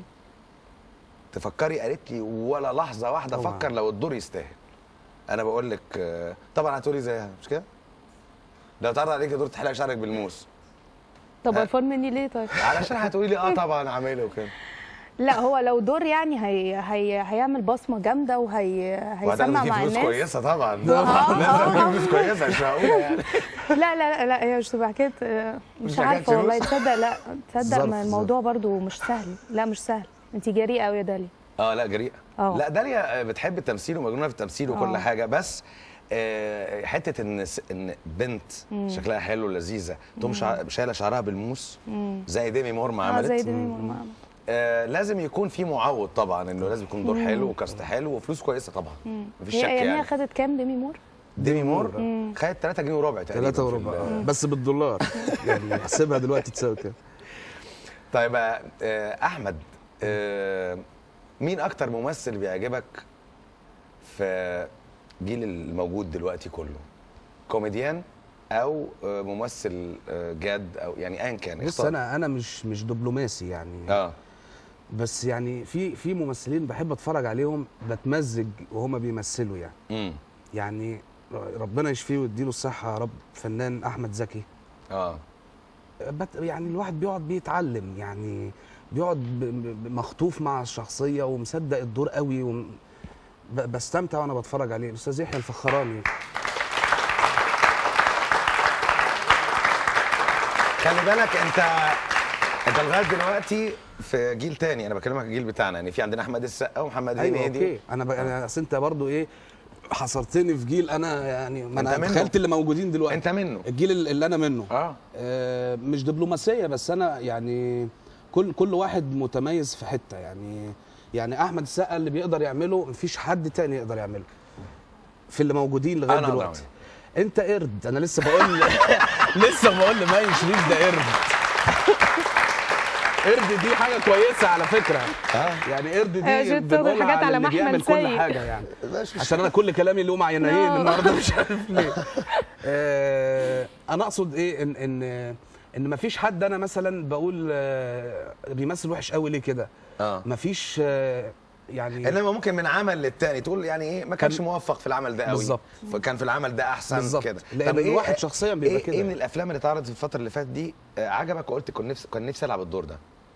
تفكري قالت لي ولا لحظة واحدة طبعاً. أفكر لو الدور يستاهل أنا بقول لك آه طبعا هتقولي زيها مش كده؟ لو اتعرض عليكي دور تحلقي شعرك بالموس طب ها؟ قرفان مني ليه طيب علشان هتقولي لي اه طبعا اعمله وكده لا هو لو دور يعني هي هي هيعمل بصمه جامده وهي هيسمع وهتاخدي فيه مع فلوس الناس كويسة طبعا آه، لازم آه، تاخدي آه. فلوس كويسة مش معقولة يعني لا لا لا, لا هي مش تبقى حكايه آه، مش مش حكاية عارفه والله فلوس؟ تصدق لا تصدق ظرف، ما الموضوع برضو مش سهل لا مش سهل انت جريئه قوي يا داليا اه لا جريئة آه. لا داليا بتحب التمثيل ومجنونة في التمثيل وكل آه. حاجة بس آه، حتة ان س- ان بنت شكلها حلو ولذيذة تقوم شع- شايلة شعرها بالموس زي ديمي مور ما اه عملت زي دي ما- آه لازم يكون في معوض طبعا انه لازم يكون دور حلو وكاست حلو وفلوس كويسه طبعا مفيش هي شك يعني هي يعني خدت كام ديمي مور ديمي مور خدت 3 جنيه وربع تقريبا ثلاثة في وربع ال- آه. بس بالدولار يعني احسبها دلوقتي تساوي كام طيب آه احمد آه مين اكتر ممثل بيعجبك في جيل الموجود دلوقتي كله كوميديان او آه ممثل آه جاد او يعني ايا كان بص اختار. انا انا مش مش دبلوماسي يعني اه بس يعني في في ممثلين بحب اتفرج عليهم بتمزج وهما بيمثلوا يعني امم يعني ربنا يشفيه ويديله الصحه يا رب فنان احمد زكي اه بت يعني الواحد بيقعد بيتعلم يعني بيقعد ب- ب- مخطوف مع الشخصيه ومصدق الدور قوي وم... ب- بستمتع وانا بتفرج عليه الاستاذ يحيى الفخراني خلي بالك انت انت لغايه دلوقتي في جيل تاني انا بكلمك الجيل بتاعنا يعني في عندنا احمد السقا ومحمد ايوه هنيدي اوكي انا ب... انا اصل انت برضو ايه حصرتني في جيل انا يعني ما انت انا منه. تخيلت اللي موجودين دلوقتي انت منه الجيل اللي اللي انا منه اه آه مش دبلوماسيه بس انا يعني كل كل واحد متميز في حته يعني يعني احمد السقا اللي بيقدر يعمله مفيش حد تاني يقدر يعمله في اللي موجودين لغايه أنا أقدر دلوقتي انت قرد انا لسه بقول لسه بقول لمي شريف ده قرد قرد دي حاجه كويسه على فكره اه يعني قرد دي آه، جبت بنقولها حاجات على اللي محمل بيعمل كل سيء. حاجه يعني ماشي عشان انا كل كلامي له مع يناهين آه. النهارده مش عارف ليه آه، انا اقصد ايه ان ان ان مفيش حد انا مثلا بقول آه، بيمثل وحش قوي ليه كده اه مفيش آه، يعني انما ممكن من عمل للتاني تقول يعني ايه ما كانش كان- موفق في العمل ده قوي بالظبط. فكان في العمل ده احسن بالظبط. كده لأن طب إيه- الواحد شخصياً بيبقى إيه كده. ايه من الافلام اللي اتعرضت في الفتره اللي فاتت دي آه، عجبك وقلت كنت نفسي كان نفسي العب الدور ده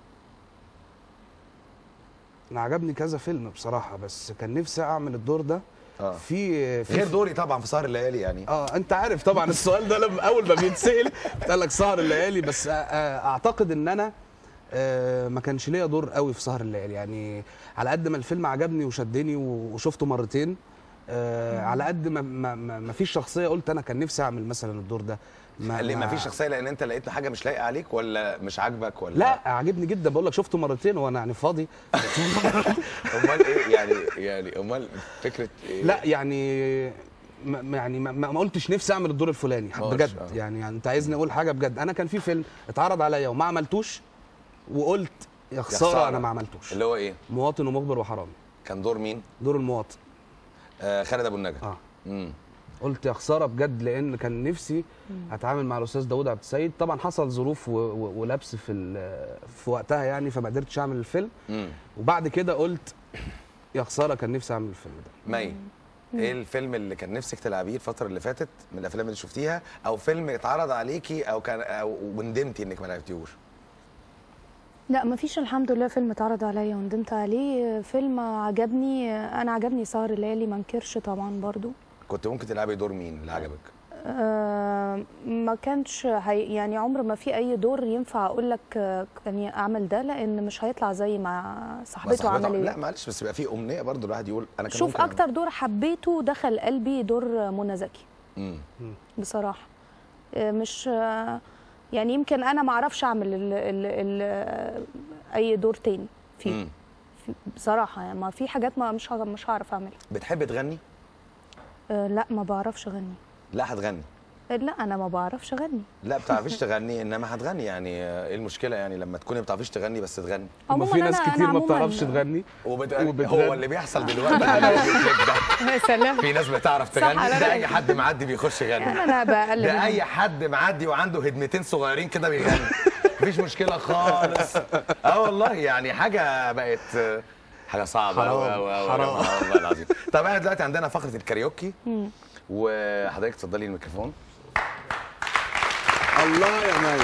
انا عجبني كذا فيلم بصراحه بس كان نفسي اعمل الدور ده اه في في غير دوري طبعا في سهر الليالي يعني اه انت عارف طبعا السؤال ده لما اول ما بيتسال بتقول لك سهر الليالي بس آه، آه، اعتقد ان انا آه، ما كانش ليا دور قوي في سهر الليالي يعني على قد ما الفيلم عجبني وشدني و- وشفته مرتين آه على قد ما ما, ما, ما فيش شخصيه قلت انا كان نفسي اعمل مثلا الدور ده اللي ما فيش شخصيه لان انت لقيت حاجه مش لايقه عليك ولا مش عاجبك ولا لا عاجبني جدا بقول لك شفته مرتين وانا يعني فاضي امال ايه يعني يعني امال فكره إيه؟ لا يعني ما ما- يعني ما, ما ما قلتش نفسي اعمل الدور الفلاني ما قلتش، بجد آه. يعني, يعني انت عايزني اقول حاجه بجد انا كان في فيلم اتعرض عليا وما عملتوش وقلت يا خسارة. خساره انا ما عملتوش اللي هو ايه مواطن ومخبر وحرامي كان دور مين دور المواطن آه خالد ابو النجا اه امم قلت يا خساره بجد لان كان نفسي اتعامل مع الاستاذ داوود عبد السيد طبعا حصل ظروف و- و- ولبس في ال- في وقتها يعني فما قدرتش اعمل الفيلم امم وبعد كده قلت يا خساره كان نفسي اعمل الفيلم ده مي ايه الفيلم اللي كان نفسك تلعبيه الفتره اللي فاتت من الافلام اللي شفتيها او فيلم اتعرض عليكي او كان او وندمتي انك ما لعبتيهوش لا مفيش الحمد لله فيلم اتعرض عليا وندمت عليه فيلم عجبني انا عجبني سهر الليالي ما انكرش طبعا برضو كنت ممكن تلعبي دور مين اللي عجبك آه، ما كانش هي يعني عمر ما في اي دور ينفع اقول لك آه، يعني اعمل ده لان مش هيطلع زي ما ما صاحبته صاحبته- عمل لا ايه معلش بس يبقى في امنيه برضو الواحد يقول انا كان شوف ممكن اكتر دور حبيته دخل قلبي دور منى زكي امم بصراحه آه، مش آه، يعني يمكن انا ما اعرفش اعمل ال ال ال اي دور تاني فيه امم بصراحه يعني ما في حاجات ما مش ه- مش هعرف اعملها بتحبي تغني آه، لا ما بعرفش اغني لا هتغني آه، لا انا ما بعرفش اغني لا بتعرفيش تغني انما هتغني يعني آه، ايه المشكله يعني لما تكوني ما بتعرفيش تغني بس تغني هما في ناس أنا- أنا كتير ما عموماً- بتعرفش تغني وبت... وبتغني. هو اللي بيحصل دلوقتي الكليب ده يا سلام في ناس بتعرف صح، تغني على ده رأيك. اي حد معدي بيخش يغني يعني انا بقلب ده اي حد معدي وعنده هدمتين صغيرين كده بيغني مفيش مشكله خالص اه والله يعني حاجه بقت آه، حاجه صعبه حرام، أوي أوي أوي يا حرام. جماعة، والله العظيم طب احنا دلوقتي عندنا فقره الكاريوكي وحضرتك اتفضلي الميكروفون الله يا مايا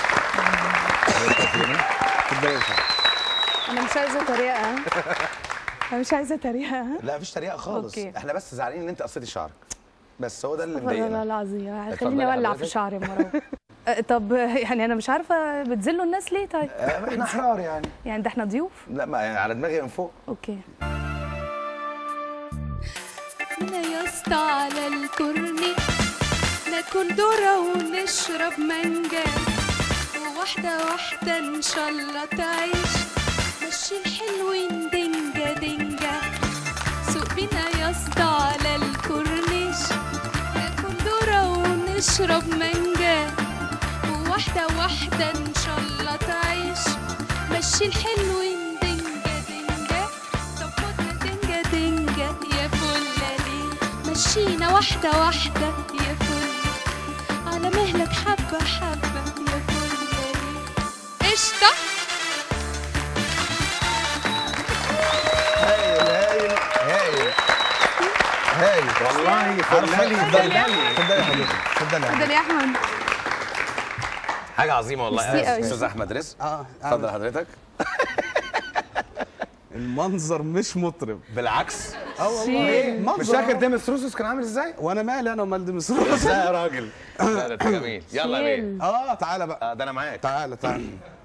اتفضلي يا فندم. انا مش عايزه طريقه ها؟ انا مش عايزه طريقه ها؟ لا مفيش طريقه خالص أوكي. احنا بس زعلانين ان انت قصيتي شعرك بس هو ده اللي والله مضايقنا العظيم اتفضلي خليني اولع حضرتك. في شعري يا مروه أه، طب يعني انا مش عارفه بتذلوا الناس ليه طيب آه، احنا احرار يعني يعني ده احنا ضيوف لا ما على دماغي من فوق اوكي احنا يا اسطى على الكورني ناكل ذرة ونشرب مانجا وواحدة واحدة ان شاء الله تعيش مشي الحلوين دنجا دنجا سوق بينا يا اسطى على الكورنيش ناكل ذرة ونشرب مانجا وواحدة واحدة ان شاء الله تعيش مشي الحلوين دنجا دنجا طب خدنا دنجا دنجا يا فلة ليه مشينا واحدة واحدة يا فلة على مهلك حبة حبة يا فلة ليه قشطة هايل هايل هايل هايل والله عارفالي اتفضلي يا حضرتك اتفضلي يا اتفضل يا احمد حاجه عظيمه والله ميرسي قوي. استاذ احمد رزق اه اتفضل حضرتك المنظر مش مطرب بالعكس اه والله مش منظر فاكر ديمس روسوس كان عامل ازاي؟ وانا مالي انا ومال دي مصر ازاي يا راجل؟ لا ده انت جميل يلا يا بيه شيل. اه تعالى بقى آه، ده انا معاك تعالى تعالى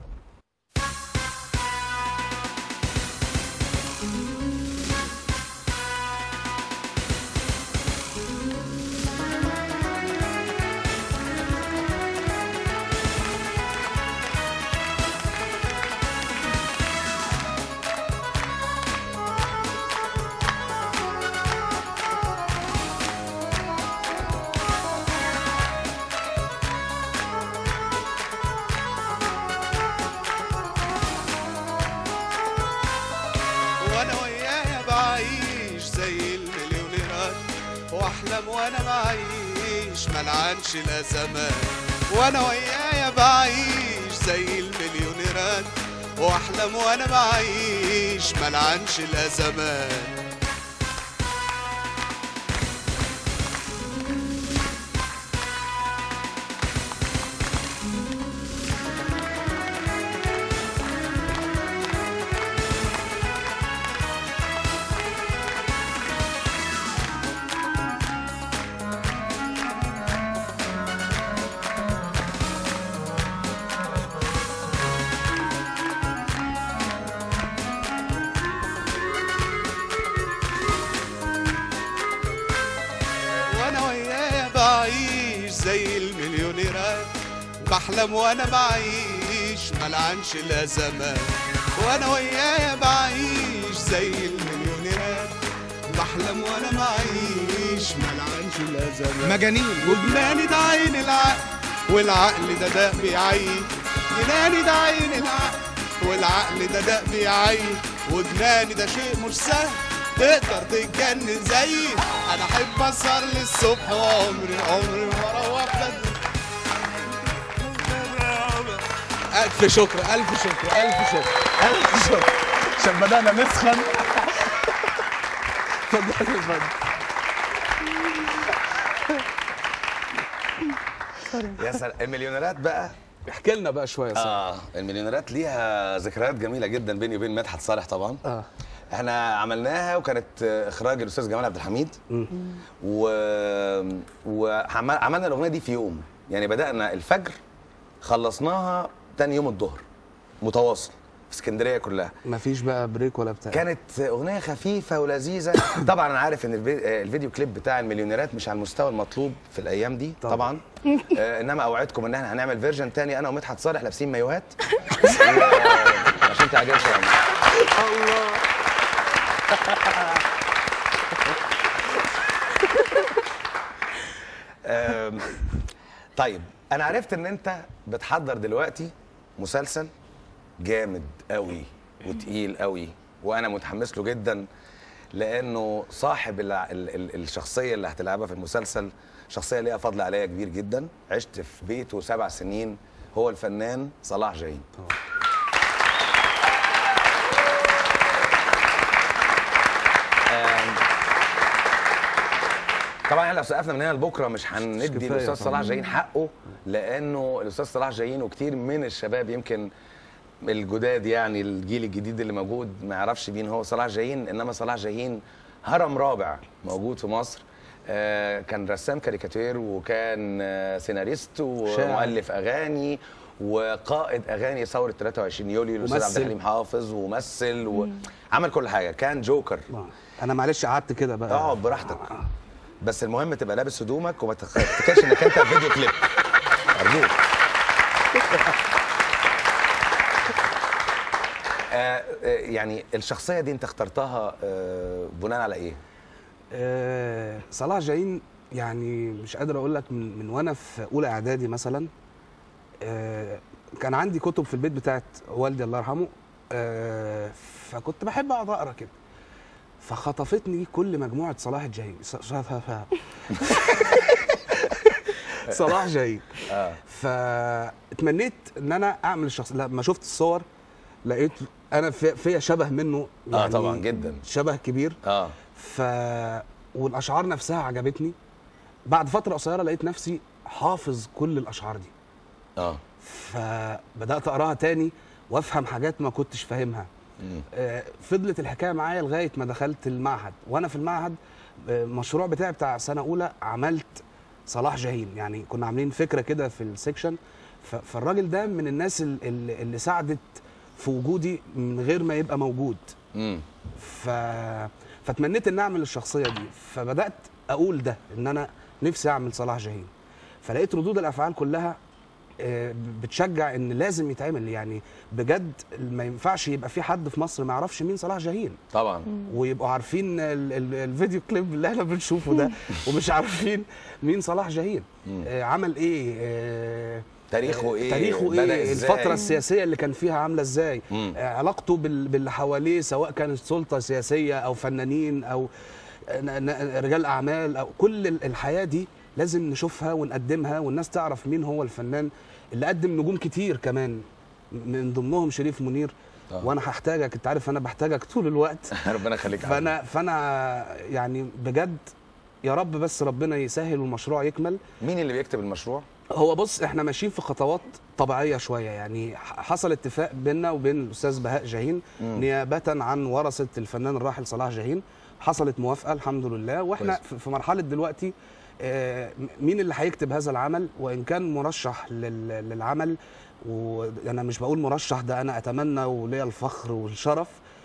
وانا ويايا بعيش زي المليونيرات واحلم وانا معيش ملعنش الازمات وانا ويايا بعيش زي المليونيرات واحلم وانا معيش ملعنش الازمات زي المليونيرات بحلم وانا بعيش ملعنش الازمات وانا ويايا بعيش زي المليونيرات بحلم وانا بعيش ملعنش الازمات مجانين وجناني ده عين العقل والعقل ده ده بيعين جناني ده عين العقل والعقل ده ده بيعين وجناني ده شيء مش سهل تقدر تتجنن زيي انا احب اسهر للصبح وعمري عمري ما اروح بدري الف شكر الف شكر الف شكر الف شكر عشان بدانا نسخن اتفضل اتفضل يا سلام المليونيرات بقى احكي لنا بقى شويه صح اه المليونيرات ليها ذكريات جميله جدا بيني وبين مدحت صالح طبعا اه احنا عملناها وكانت آه، اخراج الاستاذ جمال عبد الحميد و... وعملنا الاغنيه دي في يوم يعني بدانا الفجر خلصناها تاني يوم الظهر متواصل في اسكندريه كلها مفيش بقى بريك ولا بتاع كانت اغنيه خفيفه ولذيذه طبعا انا عارف ان الفي- آه، الفيديو كليب بتاع المليونيرات مش على المستوى المطلوب في الايام دي طبعاً. طبعا, آه انما اوعدكم ان احنا هنعمل فيرجن تاني انا ومدحت صالح لابسين مايوهات و- عشان تعجبكم يعني آم، طيب انا عرفت ان انت بتحضر دلوقتي مسلسل جامد قوي وتقيل قوي وانا متحمس له جدا لانه صاحب الع- ال ال الشخصيه اللي هتلعبها في المسلسل شخصيه ليها فضل عليا كبير جدا عشت في بيته سبع سنين هو الفنان صلاح جاهين آم، طبعا احنا لو سقفنا من هنا لبكره مش هندي كفاية الاستاذ طبعاً. صلاح جاهين حقه لانه الاستاذ صلاح جاهين وكتير من الشباب يمكن الجداد يعني الجيل الجديد اللي موجود ما يعرفش مين هو صلاح جاهين انما صلاح جاهين هرم رابع موجود في مصر آه كان رسام كاريكاتير وكان آه سيناريست ومؤلف اغاني وقائد اغاني ثوره 23 يوليو الاستاذ عبد ممثل. الحليم حافظ وممثل وعمل كل حاجه كان جوكر آه. انا معلش قعدت كده بقى اقعد براحتك بس المهم تبقى لابس هدومك وما تفتكرش انك انت في فيديو كليب ارجوك آه آه، يعني الشخصيه دي انت اخترتها آه بناء على ايه؟ آه صلاح جايين يعني مش قادر اقول لك من, من وانا في اولى اعدادي مثلا آه كان عندي كتب في البيت بتاعت والدي الله يرحمه آه فكنت بحب اقعد اقرا كده فخطفتني كل مجموعه صلاح جايين ص- ص- ف- صلاح جايين اه فاتمنيت ان انا اعمل الشخص لما شفت الصور لقيت انا في- فيا شبه منه اه طبعا جدا شبه كبير اه ف والاشعار نفسها عجبتني بعد فتره قصيره لقيت نفسي حافظ كل الاشعار دي اه فبدات اقراها تاني وافهم حاجات ما كنتش فاهمها مم. آه، فضلت الحكايه معايا لغايه ما دخلت المعهد وانا في المعهد آه، المشروع بتاعي بتاع سنه اولى عملت صلاح جاهين يعني كنا عاملين فكره كده في السكشن ف- فالراجل ده من الناس ال- ال- اللي ساعدت في وجودي من غير ما يبقى موجود امم ف... فتمنيت ان اعمل الشخصيه دي فبدات اقول ده ان انا نفسي اعمل صلاح جاهين فلقيت ردود الافعال كلها آه، بتشجع ان لازم يتعمل يعني بجد ما ينفعش يبقى في حد في مصر ما يعرفش مين صلاح جاهين طبعا ويبقوا عارفين ال ال الفيديو كليب اللي احنا بنشوفه ده ومش عارفين مين صلاح جاهين مم. آه، عمل ايه آه، تاريخه ايه تاريخه بدأ ايه إزاي؟ الفتره السياسيه اللي كان فيها عامله ازاي مم. آه، علاقته بال- باللي حواليه سواء كانت سلطه سياسيه او فنانين او ن- ن- رجال اعمال او كل ال- الحياه دي لازم نشوفها ونقدمها والناس تعرف مين هو الفنان اللي قدم نجوم كتير كمان من ضمنهم شريف منير آه. وانا هحتاجك انت عارف انا بحتاجك طول الوقت ربنا يخليك يا عم. فانا فانا يعني بجد يا رب بس ربنا يسهل والمشروع يكمل مين اللي بيكتب المشروع؟ هو بص احنا ماشيين في خطوات طبيعيه شويه يعني ح- حصل اتفاق بيننا وبين الاستاذ بهاء جاهين مم. نيابه عن ورثه الفنان الراحل صلاح جاهين حصلت موافقه الحمد لله واحنا كويس. في في مرحله دلوقتي آه، م- مين اللي هيكتب هذا العمل وان كان مرشح لل- للعمل وانا مش بقول مرشح ده انا اتمنى وليا الفخر والشرف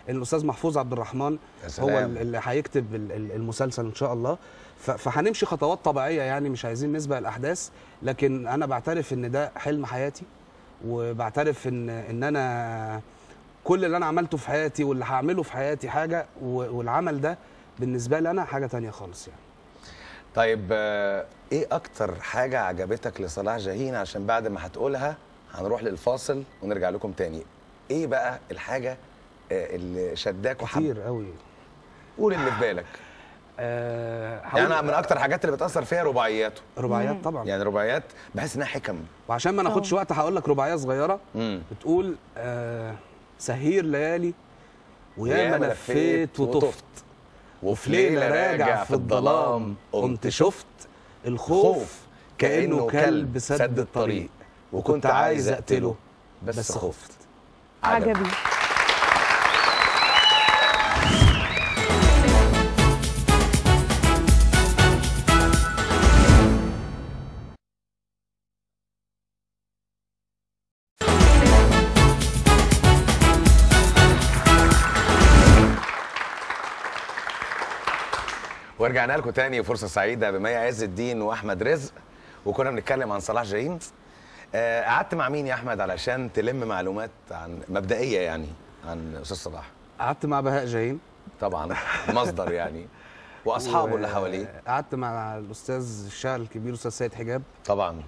ان الاستاذ محفوظ عبد الرحمن يا هو سلام. ال- اللي هيكتب ال- ال- المسلسل ان شاء الله ف- فهنمشي خطوات طبيعيه يعني مش عايزين نسبق الاحداث لكن انا بعترف ان ده حلم حياتي وبعترف ان ان انا كل اللي انا عملته في حياتي واللي هعمله في حياتي حاجه و- والعمل ده بالنسبه لي انا حاجه تانية خالص يعني طيب آه، ايه اكتر حاجه عجبتك لصلاح جاهين عشان بعد ما هتقولها هنروح للفاصل ونرجع لكم تاني ايه بقى الحاجه آه، اللي شداك وحب كتير قوي قول اللي في بالك آه يعني هقول- انا من اكتر الحاجات اللي بتاثر فيها رباعياته رباعيات طبعا يعني رباعيات بحس انها حكم وعشان ما ناخدش وقت هقول لك رباعيه صغيره امم بتقول آه سهير ليالي وياما وياما لفيت لفيت وطفت وطفت وفي ليله راجع في الظلام قمت شفت الخوف كانه كلب سد الطريق وكنت عايز اقتله بس خفت عجبي ورجعنا لكم تاني فرصه سعيده بمي عز الدين واحمد رزق وكنا بنتكلم عن صلاح جاهين آه، قعدت مع مين يا احمد علشان تلم معلومات عن مبدئيه يعني عن استاذ صلاح قعدت مع بهاء جاهين طبعا مصدر يعني واصحابه اللي حواليه قعدت مع الاستاذ الشاعر الكبير استاذ سيد حجاب طبعا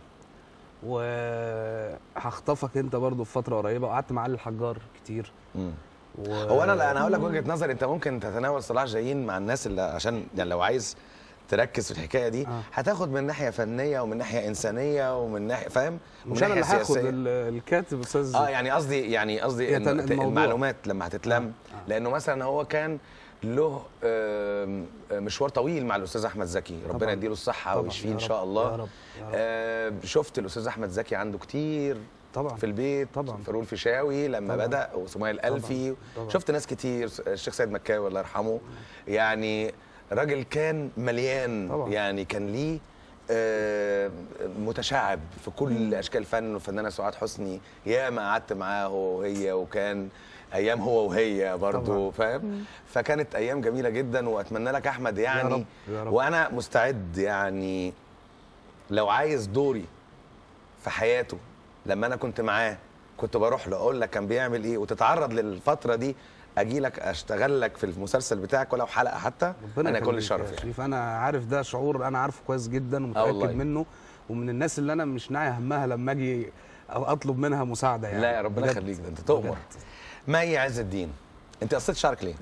وهخطفك انت برضو في فتره قريبه وقعدت مع علي الحجار كتير مم. و... هو انا انا هقول لك وجهه نظري انت ممكن تتناول صلاح جايين مع الناس اللي عشان يعني لو عايز تركز في الحكايه دي آه. هتاخد من ناحيه فنيه ومن ناحيه انسانيه ومن ناحيه فاهم ومن مش انا اللي ناحية هاخد سياسية. ال- الكاتب استاذ اه يعني قصدي يعني قصدي يتن- إن ت- الموضوع. المعلومات لما هتتلم آه، آه. لانه مثلا هو كان له آم، مشوار طويل مع الاستاذ احمد زكي ربنا طبعاً. يديله الصحه طبعاً، ويشفيه يا ان رب، شاء الله يا رب، يا رب. آه، شفت الاستاذ احمد زكي عنده كتير طبعا في البيت طبعاً. فاروق الفيشاوي لما طبعاً. بدا وسمية الالفي طبعاً. شفت ناس كتير الشيخ سيد مكاوي الله يرحمه يعني راجل كان مليان طبعاً. يعني كان ليه آه، متشعب في كل اشكال الفن والفنانه سعاد حسني ياما قعدت معاه وهي وكان ايام هو وهي برضو طبعاً. فاهم فكانت ايام جميله جدا واتمنى لك احمد يعني رب، يا رب. وانا مستعد يعني لو عايز دوري في حياته لما انا كنت معاه كنت بروح له اقول لك كان بيعمل ايه وتتعرض للفتره دي اجي لك اشتغل لك في المسلسل بتاعك ولو حلقه حتى ربنا انا كل يخليك الشرف يا يعني شريف انا عارف ده شعور انا عارفه كويس جدا والله. ومتاكد منه ومن الناس اللي انا مش ناعي همها لما اجي أو اطلب منها مساعده يعني لا يا ربنا بجد. يخليك ده انت تؤمر بجد. مي عز الدين انت قصيت شعرك ليه؟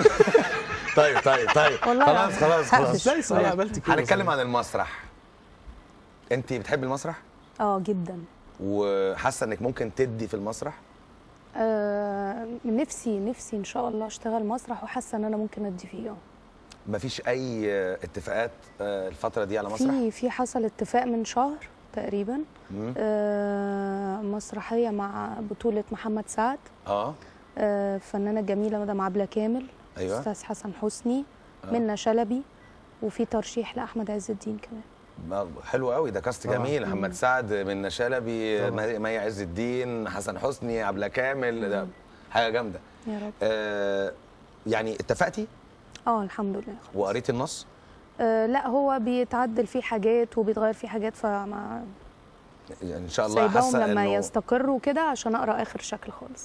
طيب طيب طيب والله خلاص العظيم. خلاص خلاص ازاي صحيح خلاص. عملت كده هنتكلم صحيح؟ عن المسرح انت بتحبي المسرح اه جدا وحاسه انك ممكن تدي في المسرح آه نفسي نفسي ان شاء الله اشتغل مسرح وحاسه ان انا ممكن ادي فيه اه مفيش اي اتفاقات آه، الفتره دي على مسرح في في حصل اتفاق من شهر تقريبا مم. آه مسرحيه مع بطوله محمد سعد اه آه فنانه جميله مدام عبله كامل ايوه استاذ حسن حسني آه. منى شلبي وفي ترشيح لاحمد عز الدين كمان ما- حلو قوي ده كاست طبعاً. جميل محمد سعد منى شلبي طبعاً. مي مي عز الدين حسن حسني عبله كامل ده حاجه جامده يا رب آه يعني اتفقتي اه الحمد لله وقريتي النص آه لا هو بيتعدل فيه حاجات وبيتغير فيه حاجات فما يعني ان شاء الله سايباهم حاسه لما انه يستقروا كده عشان اقرا اخر شكل خالص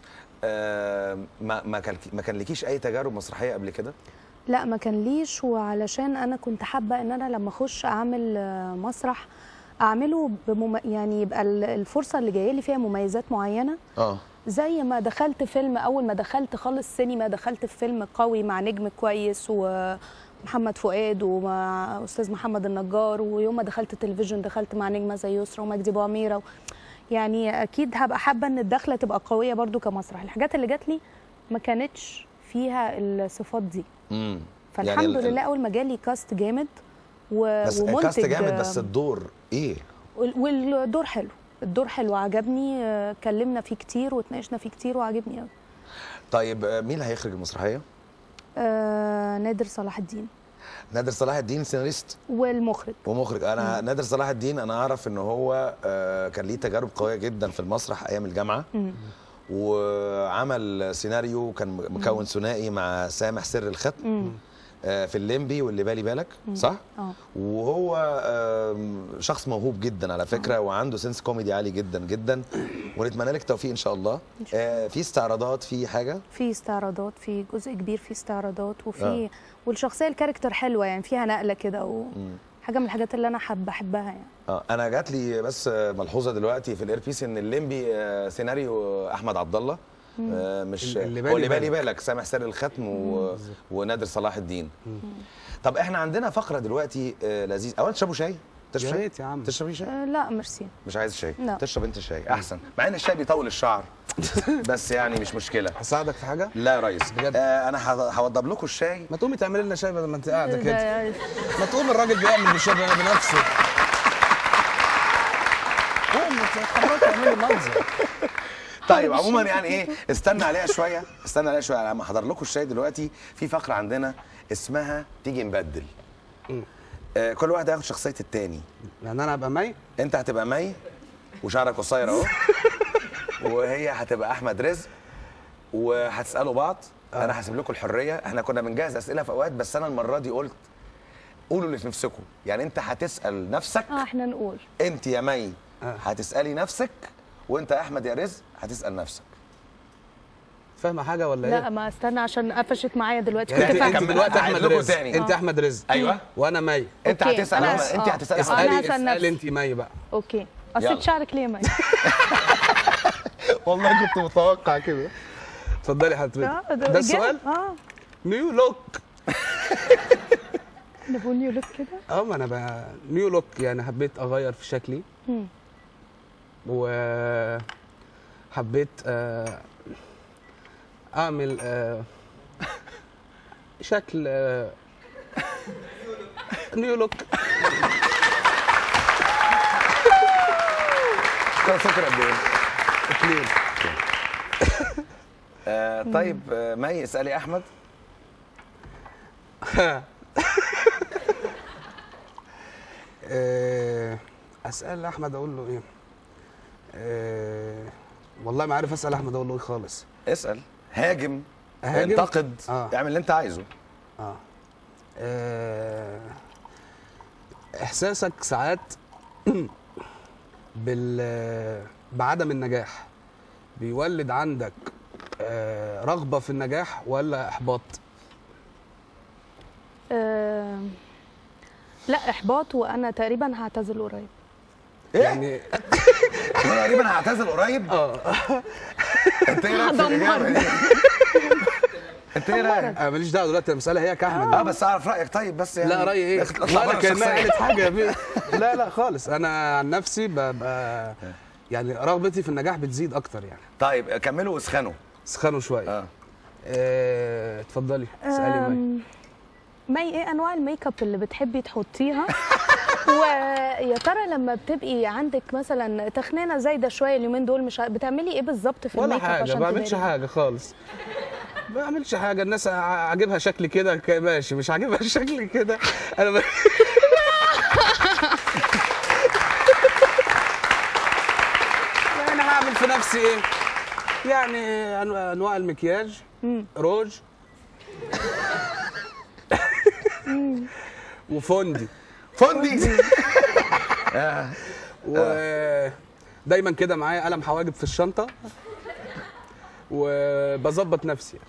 آه ما ما كان ما كان لكيش اي تجارب مسرحيه قبل كده لا ما كان ليش وعلشان انا كنت حابه ان انا لما اخش اعمل آه، مسرح اعمله بمم... يعني يبقى ال- الفرصه اللي جايه لي فيها مميزات معينه اه زي ما دخلت فيلم اول ما دخلت خالص سينما دخلت في فيلم قوي مع نجم كويس ومحمد فؤاد ومع استاذ محمد النجار ويوم ما دخلت التلفزيون دخلت مع نجمه زي يسرا ومجدي ابو عميره يعني اكيد هبقى حابه ان الدخله تبقى قويه برضو كمسرح الحاجات اللي جات لي ما كانتش فيها الصفات دي امم فالحمد ال- ال- لله اول ما جالي كاست جامد و... بس ومنتج الكاست جامد بس الدور ايه وال- والدور حلو الدور حلو عجبني آه، اتكلمنا فيه كتير واتناقشنا فيه كتير وعجبني قوي طيب آه، مين اللي هيخرج المسرحيه آه نادر صلاح الدين نادر صلاح الدين سيناريست والمخرج ومخرج انا نادر صلاح الدين انا اعرف ان هو آه، كان ليه تجارب قويه جدا في المسرح ايام الجامعه مم. وعمل سيناريو كان مكون ثنائي مع سامح سر الختم آه، في الليمبي واللي بالي بالك صح؟ اه وهو آم، شخص موهوب جدا على فكره وعنده سنس كوميدي عالي جدا جدا ونتمنى لك التوفيق ان شاء الله آه، في استعراضات في حاجه في استعراضات في جزء كبير في استعراضات وفي آه. والشخصيه الكاركتر حلوه يعني فيها نقله كده وحاجه من الحاجات اللي انا حابه احبها يعني اه انا جات لي بس آه، ملحوظه دلوقتي في الاير بيس ان الليمبي آه، سيناريو احمد عبد الله آه، مش اللي هو بالي اللي بالي بالك. بالك سامح سر الختم و... ونادر صلاح الدين طب احنا عندنا فقره دلوقتي آه، لذيذ اولا تشربوا شاي تشرب يا شاي ريت يا عم تشربي شاي أه لا ميرسي مش عايز شاي لا. تشرب انت شاي احسن مع ان الشاي بيطول الشعر بس يعني مش مشكله هساعدك في حاجه لا يا ريس بجد؟ آه انا ه- هوضب لكم الشاي ما تقومي تعملي لنا شاي بدل ما انت قاعده كده ده- ما تقوم الراجل بيعمل بالشاي بنفسه قوم اتحركي اعملي منظر طيب عموما يعني ايه استنى عليها شويه استنى عليها شويه لما احضر لكم الشاي دلوقتي في فقره عندنا اسمها تيجي نبدل آه كل واحد هياخد شخصيه التاني يعني انا ابقى مي انت هتبقى مي وشعرك قصير اهو وهي هتبقى احمد رزق وهتسالوا بعض انا هسيب لكم الحريه احنا كنا بنجهز اسئله في اوقات بس انا المره دي قلت قولوا اللي في نفسكم يعني انت هتسال نفسك اه احنا نقول انت يا مي آه. هتسالي نفسك وانت يا احمد يا رزق هتسال نفسك فاهمه حاجه ولا لا ايه؟ ما استنى عشان قفشت معايا دلوقتي يعني كنت انت, فاكرة. انت فاهمة. دلوقتي هعيد احمد لكم رزق تاني. انت احمد رزق ايوه وانا مي انت أوكي، هتسال أنا- أحمد- انت آه. هتسال آه، أحمد. أنا اسالي هسأل اسالي نفسي. انت مي بقى اوكي يلا. قصيت شعرك ليه يا مي والله كنت متوقع كده اتفضلي يا حضرتك آه، ده جامد. السؤال اه نيو لوك انا بقول نيو لوك كده اه ما انا بقى نيو لوك يعني حبيت اغير في شكلي مم. و حبيت آه، اعمل آه، شكل آه، نيو لوك كده سكر قد ايه؟ اتنين آه طيب آه مي اسالي احمد آه، اسال احمد اقول له ايه آه، والله ما عارف اسال احمد اقول له ايه خالص اسال هاجم أهاجم؟ انتقد آه. اعمل اللي انت عايزه اه آه، احساسك ساعات بال بعدم النجاح بيولد عندك آه، رغبه في النجاح ولا احباط آه لا احباط وانا تقريبا هعتزل قريب ايه؟ يعني انا تقريبا هعتزل قريب اه انت ايه رايك في الاجابه دي؟ انت ايه رايك؟ انا ماليش دعوه دلوقتي المساله هي كاحمد اه بس اعرف رايك طيب بس يعني لا رايي ايه؟ اطلع ولا بره كانها الشخصية. قالت حاجه يا بيه لا لا خالص انا عن نفسي ببقى يعني رغبتي في النجاح بتزيد اكتر يعني طيب كملوا واسخنوا سخنوا شويه اه آه، اتفضلي اسالي مي أم، مي ايه انواع الميك اب اللي بتحبي تحطيها ويا ترى لما بتبقي عندك مثلا تخنانه زايده شويه اليومين دول مش ع- بتعملي ايه بالظبط في ولا الميك اب حاجه عشان ما بعملش تباني؟ حاجه خالص ما بعملش حاجه الناس ع- عاجبها شكل كده ك- ماشي مش عاجبها الشكل كده انا ب... يعني هعمل في نفسي ايه يعني أنو- انواع المكياج روج وفوندي فندي ودايما كده معايا قلم حواجب في الشنطه وبظبط نفسي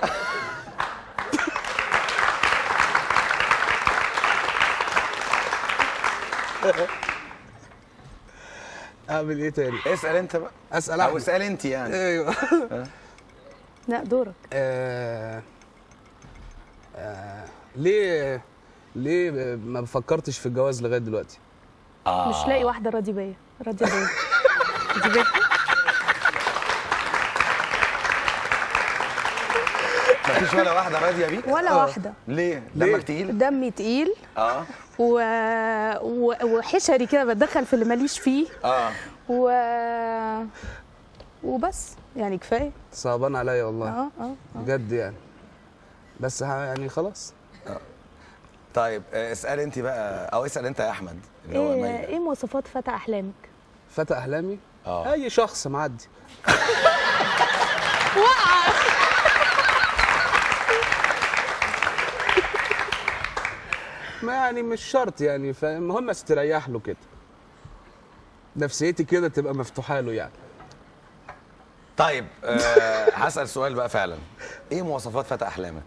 اعمل ايه تاني اسال انت بقى اسال او احمد اسال انت يعني ايوه لا دورك آه آه ليه ليه ما فكرتش في الجواز لغايه دلوقتي مش لاقي واحده راضيه بيا راضيه بيا راضية بيا. مفيش ولا واحده راضيه بيك ولا واحده ليه ليه؟ دمك تقيل دمي تقيل اه و... و... وحشري كده بتدخل في اللي ماليش فيه اه و... وبس يعني كفايه صعبان عليا والله اه اه بجد يعني بس ها- يعني خلاص طيب آه، اسال انت بقى او اسال انت يا احمد اللي هو ايه مي ايه مواصفات فتى احلامك فتى احلامي اه اي شخص معدي وقع ما يعني مش شرط يعني فالمهم استريح له كده نفسيتي كده تبقى مفتوحه له يعني طيب آه هسال سؤال بقى فعلا ايه مواصفات فتى احلامك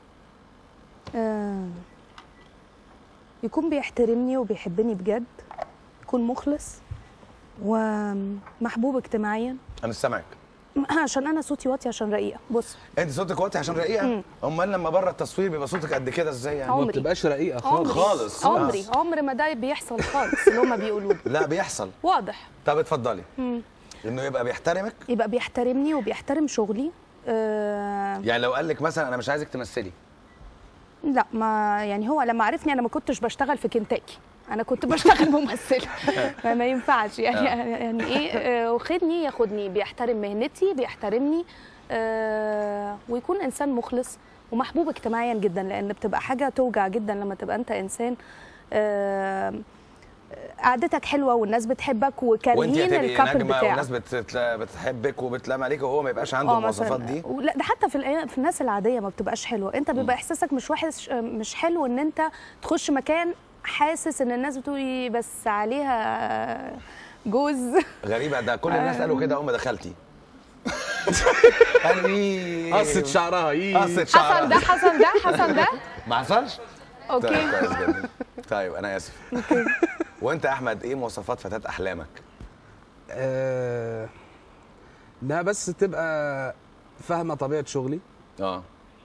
آه، يكون بيحترمني وبيحبني بجد يكون مخلص ومحبوب اجتماعيا انا سامعك عشان انا صوتي واطي عشان رقيقه بص انت صوتك واطي عشان رقيقه امال لما بره التصوير بيبقى صوتك قد كده ازاي يعني ما عمري. بتبقاش رقيقه عمري خالص خالص. عمري عمر ما ده بيحصل خالص اللي هما بيقولوه لا بيحصل واضح طب اتفضلي انه يبقى بيحترمك يبقى بيحترمني وبيحترم شغلي آه يعني لو قال لك مثلا انا مش عايزك تمثلي لا ما يعني هو لما عرفني انا ما كنتش بشتغل في كنتاكي انا كنت بشتغل ممثله ما, ما ينفعش يعني يعني ايه آه، وخدني ياخدني بيحترم مهنتي بيحترمني آه ويكون انسان مخلص ومحبوب اجتماعيا جدا لان بتبقى حاجه توجع جدا لما تبقى انت انسان آه قعدتك حلوه والناس بتحبك وانت وكارهين هتبقي الكابل نجمه بتاعك والناس بتتلا- بتحبك وبتلام عليك وهو ما يبقاش عنده اه المواصفات مثلا دي لا ده حتى في الأي- في الناس العاديه ما بتبقاش حلوه انت بيبقى احساسك مش وحش مش حلو ان انت تخش مكان حاسس ان الناس بتقول إيه بس عليها جوز غريبه ده كل الناس قالوا كده اول ما دخلتي قالوا ايه قصه شعرها ايه قصه حصل ده شعر حصل ده حصل ده ما حصلش طيب اوكي كويس جدا طيب انا اسف وانت يا احمد ايه مواصفات فتاه احلامك آه، انها بس تبقى فاهمه طبيعه شغلي اه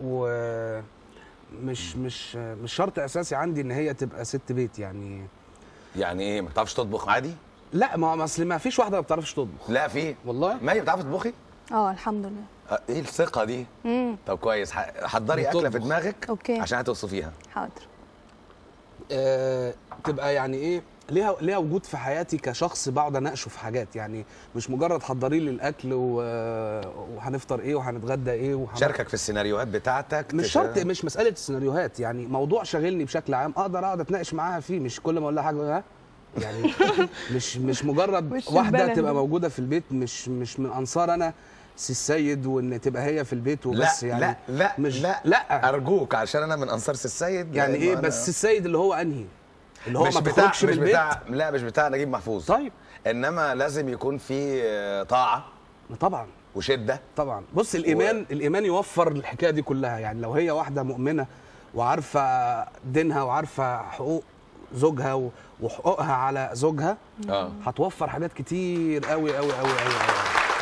ومش مش مش شرط اساسي عندي ان هي تبقى ست بيت يعني يعني ايه ما بتعرفش تطبخ عادي لا ما اصل ما فيش واحده ما بتعرفش تطبخ لا في والله ما هي بتعرفي تطبخي اه الحمد لله آه، ايه الثقه دي امم طب كويس ح- حضري اكله في بتطبخ. دماغك أوكي. عشان هتوصفيها حاضر آه، تبقى يعني ايه ليها ليها وجود في حياتي كشخص بقعد اناقشه في حاجات يعني مش مجرد حضري لي الاكل و... وهنفطر ايه وهنتغدى ايه وهن... شاركك في السيناريوهات بتاعتك مش تش- شرط مش مساله السيناريوهات يعني موضوع شاغلني بشكل عام اقدر اقعد اتناقش معاها فيه مش كل ما اقول لها حاجه ها يعني مش مش مجرد وش واحده البلد تبقى دي. موجوده في البيت مش مش من انصار انا سي السيد وان تبقى هي في البيت لا وبس يعني لا لا مش لا لا ارجوك عشان انا من انصار سي السيد يعني لأنه ايه أنا- بس السيد اللي هو انهي اللي هو مش ما بتاع تخرجش من مش البيت بتاع لا مش بتاع نجيب محفوظ طيب انما لازم يكون في آه، طاعه طبعا وشده طبعا بص الايمان و... الايمان يوفر الحكايه دي كلها يعني لو هي واحده مؤمنه وعارفه دينها وعارفه حقوق زوجها و... وحقوقها على زوجها اه هتوفر حاجات كتير قوي قوي قوي قوي قوي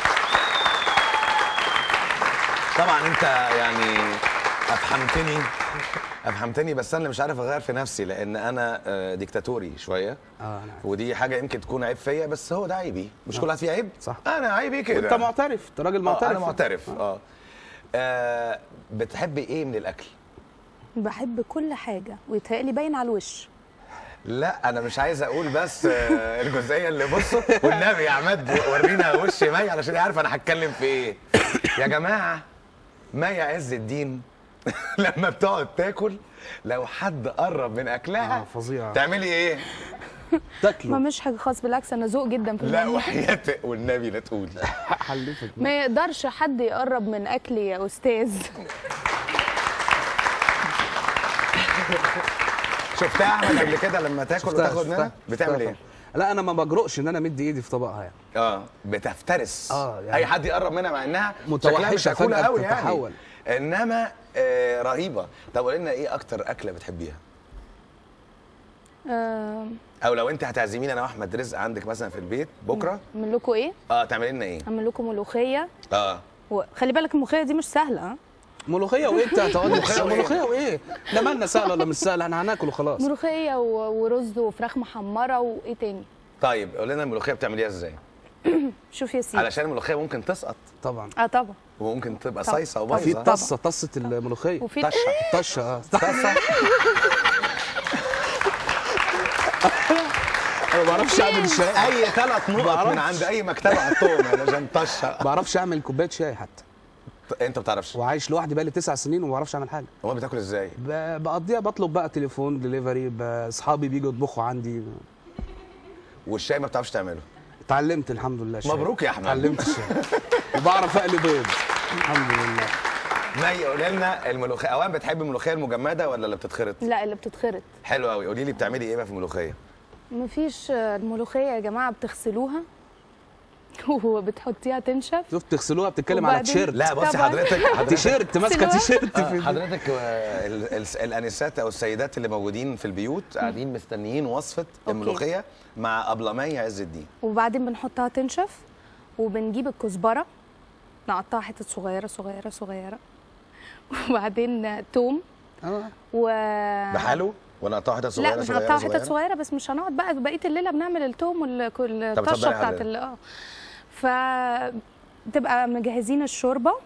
طبعا انت يعني افهمتني افهمتني بس انا اللي مش عارف اغير في نفسي لان انا آه، ديكتاتوري شويه اه انا عارف. ودي حاجه يمكن تكون عيب فيا بس هو ده عيبي مش كل واحد فيه عيب صح. انا عيبي كده انت معترف انت راجل معترف آه انا معترف اه, آه بتحبي ايه من الاكل بحب كل حاجه ويتهيألي باين على الوش لا انا مش عايز اقول بس آه، الجزئيه اللي بصوا والنبي يا عماد ورينا وش مي علشان يعرف انا هتكلم في ايه يا جماعه مي عز الدين لما بتقعد تاكل لو حد قرب من اكلها آه، فظيعة. تعملي ايه ما تاكله مش حاجه خاص بالعكس انا ذوق جدا في لا الموضوع وحياتك والنبي لا تقولي حلفك ما يقدرش حد يقرب من اكلي يا استاذ شفتها احمد قبل كده لما تاكل شفتها- وتاخد منها شفتها- بتعمل شفتها ايه لا انا ما بجرؤش ان انا مد ايدي في طبقها يعني اه بتفترس آه، يعني اي حد يقرب منها مع انها متوحشة شكلها مش أكولة فجأة قوي يعني بتتحول. انما آه رهيبه طب قولي لنا ايه اكتر اكله بتحبيها آه، او لو انت هتعزميني انا واحمد رزق عندك مثلا في البيت بكره اعمل لكم ايه اه تعملي لنا ايه اعمل لكم ملوخيه اه وخلي بالك الملوخيه دي مش سهله ها ملوخيه وايه انت هتقعد ملوخية وإيه؟ ملوخيه وايه لا مالنا سهله ولا مش سهله احنا هناكل وخلاص ملوخيه و- ورز وفراخ محمره وايه تاني طيب قولي لنا الملوخيه بتعمليها ازاي شوف يا سيدي علشان الملوخيه ممكن تسقط طبعا اه طبعا وممكن تبقى طب- صيصه طب- في وبايظه طاسه طاسه الملوخيه وفي طشه طشه اه طاسه انا ما بعرفش اعمل شاي اي ثلاث نقط بعرفش. من عند اي مكتبه حطهم علشان طشه ما بعرفش اعمل كوبايه شاي حتى انت ما بتعرفش وعايش لوحدي بقالي تسع سنين وما بعرفش اعمل حاجه امال بتاكل ازاي ب- بقضيها بطلب بقى تليفون دليفري اصحابي بيجوا يطبخوا عندي والشاي ما بتعرفش تعمله اتعلمت الحمد لله الشاي مبروك يا أحمد. اتعلمت الشاي وبعرف اقلي بيض الحمد لله مي قولي لنا الملوخيه اولا بتحبي الملوخيه المجمده ولا اللي بتتخرط لا اللي بتتخرط حلو قوي قولي لي بتعملي ايه بقى في الملوخيه مفيش آه، الملوخيه يا جماعه بتغسلوها وبتحطيها تنشف شفت تغسلوها بتتكلم على وبعدين- تيشيرت لا بصي طبعاً. حضرتك حضرتك تيشيرت ماسكه سلوى. تيشيرت آه، في حضرتك آه، ال- ال- الانسات او السيدات اللي موجودين في البيوت قاعدين مستنيين وصفه الملوخيه مع ابلمي عز الدين وبعدين بنحطها تنشف وبنجيب الكزبره نقطعها حتت صغيره صغيره صغيره وبعدين توم آه. و بحاله ولا قطعها حتت صغيره لا صغيره بنقطعها حتت صغيره صغيره بس مش هنقعد بقى بقيه الليله بنعمل التوم والطشه اتفضلي يا بتاعت حضرتك. ال- اه فتبقى مجهزين الشوربه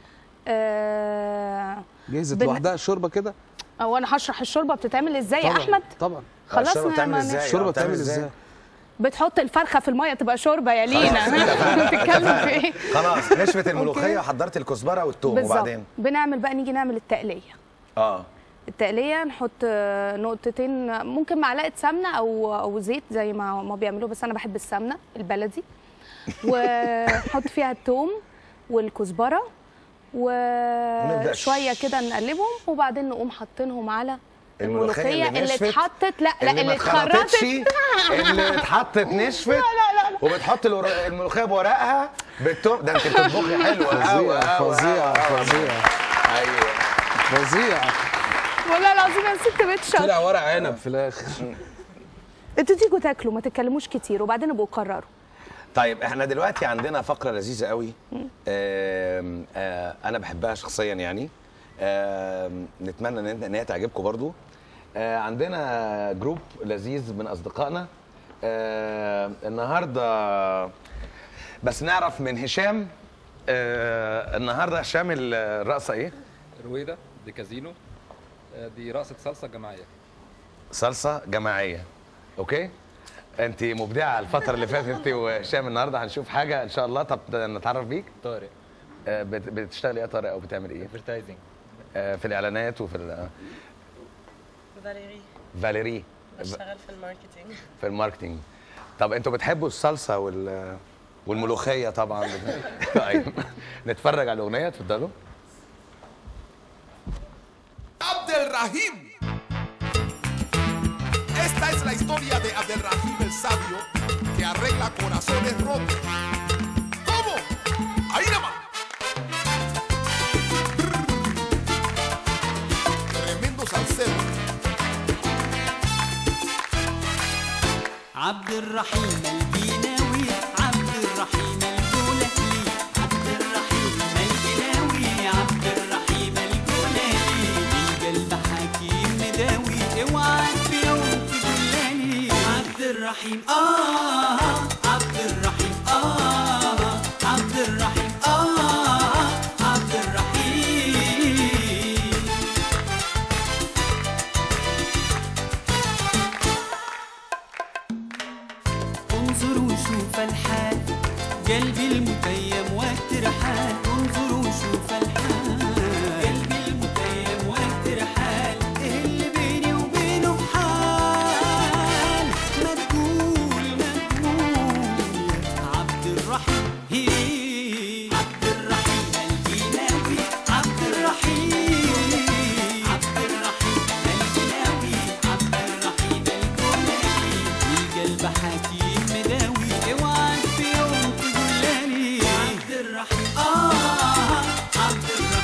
آه جهزت بن- لوحدها الشوربه كده او انا هشرح الشوربه بتتعمل ازاي يا طبعاً، احمد طبعا خلاص الشوربه ما- بتعمل ما- ازاي الشوربه آه، بتعمل ازاي بتحط الفرخه في الميه تبقى شوربه يا لينا بتتكلم في ايه خلاص نشفت الملوخيه أوكي. وحضرت الكزبره والثوم بالظبط وبعدين بنعمل بقى نيجي نعمل التقليه اه التقليه نحط آه، نقطتين ممكن معلقه سمنه او او زيت زي ما ما بيعملوه بس انا بحب السمنه البلدي ونحط فيها الثوم والكزبره ونبدأ وشويه كده نقلبهم وبعدين نقوم حاطينهم على الملوخية الملوخيه اللي اللي نشفت، اتحطت لا لا اللي اللي ما اتخرطتش اتخرطت اللي اتحطت نشفت لا لا لا وبتحط الور- الملوخيه بورقها بالتوم ده انت بتطبخي حلو قوي فظيع فظيع فظيع ايوه فظيع والله العظيم يا ست بتشرب طلع ورق عنب في الاخر انتوا تيجوا تاكلوا ما تتكلموش كتير وبعدين ابقوا قرروا طيب احنا دلوقتي عندنا فقره لذيذه قوي آم، آه، انا بحبها شخصيا يعني آم، نتمنى ان ان هي تعجبكم برضو آه، عندنا جروب لذيذ من اصدقائنا آه، النهارده بس نعرف من هشام آه، النهارده هشام الرقصه ايه رويدا دي كازينو آه، دي رقصة صلصة جماعية صلصه جماعيه اوكي انت مبدعه الفتره اللي فاتت انت وهشام النهارده هنشوف حاجه ان شاء الله طب نتعرف بيك طارق آه، بت- بتشتغلي ايه يا طارق او بتعمل ايه ادفرتايزنج آه، في الاعلانات وفي ال- فاليري فاليري بشتغل في الماركتينج في الماركتينج طب انتوا بتحبوا الصلصه وال والملوخيه طبعا طيب نتفرج على الاغنيه اتفضلوا Abdelrahim. Esta es la historia de Abdelrahim el sabio que arregla corazones rotos. ¿Cómo? Ahí nada más. Tremendo salsero. عبد الرحيم الجناوي عبد الرحيم الجولاني عبد الرحيم الجناوي عبد الرحيم الجولاني القلب حكيم مداوي اوعى في يوم تقولاني عبد الرحيم اه عبد الرحيم اه عبد الرحيم اه عبد الرحيم انظر وشوف الحال قلبي المتيم وقت رحال انظر وشوف الحال قلبي المتيم وقت رحال إيه اللي بيني وبينه حال ما تقول ما تقول عبد الرحيم هي عبد الرحيم الجناوي عبد الرحيم عبد الرحيم الجناوي عبد الرحيم الجناوي القلب حكيم مداوي اوعى في يوم تقول لي عبد الرحيم اه عبد الرحيم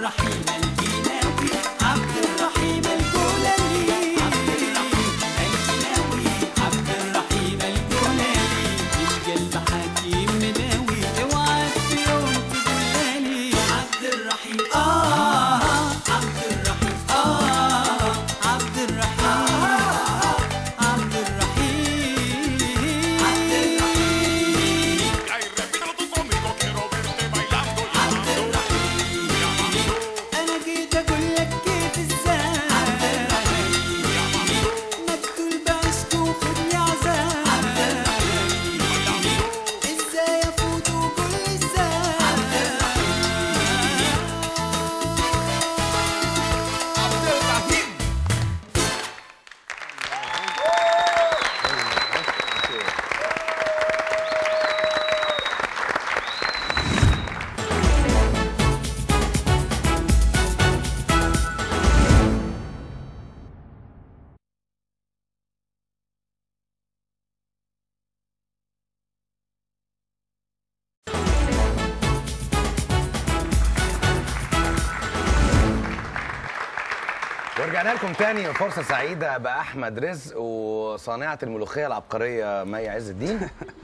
الرحيم الجيلاوي عبد الرحيم الجولاني عبد الرحيم الجيلاوي عبد الرحيم الجولاني القلب حكيم مداوي اوعى في يوم تقولالي عبد الرحيم اه عبد الرحيم اه عبد الرحيم عبد الرحيم عبد الرحيم Ay, repítelo tú conmigo, quiero verte bailando. عبد الرحيم انا جيت اقول لك كيف ازاي عبد الرحيم مقتول بعشق وخدني عذاب عبد الرحيم ازاي افوت وقول لي ازاي عبد عبد الرحيم ورجعنا لكم تاني فرصة سعيدة بأحمد رزق وصانعة الملوخية العبقرية مي عز الدين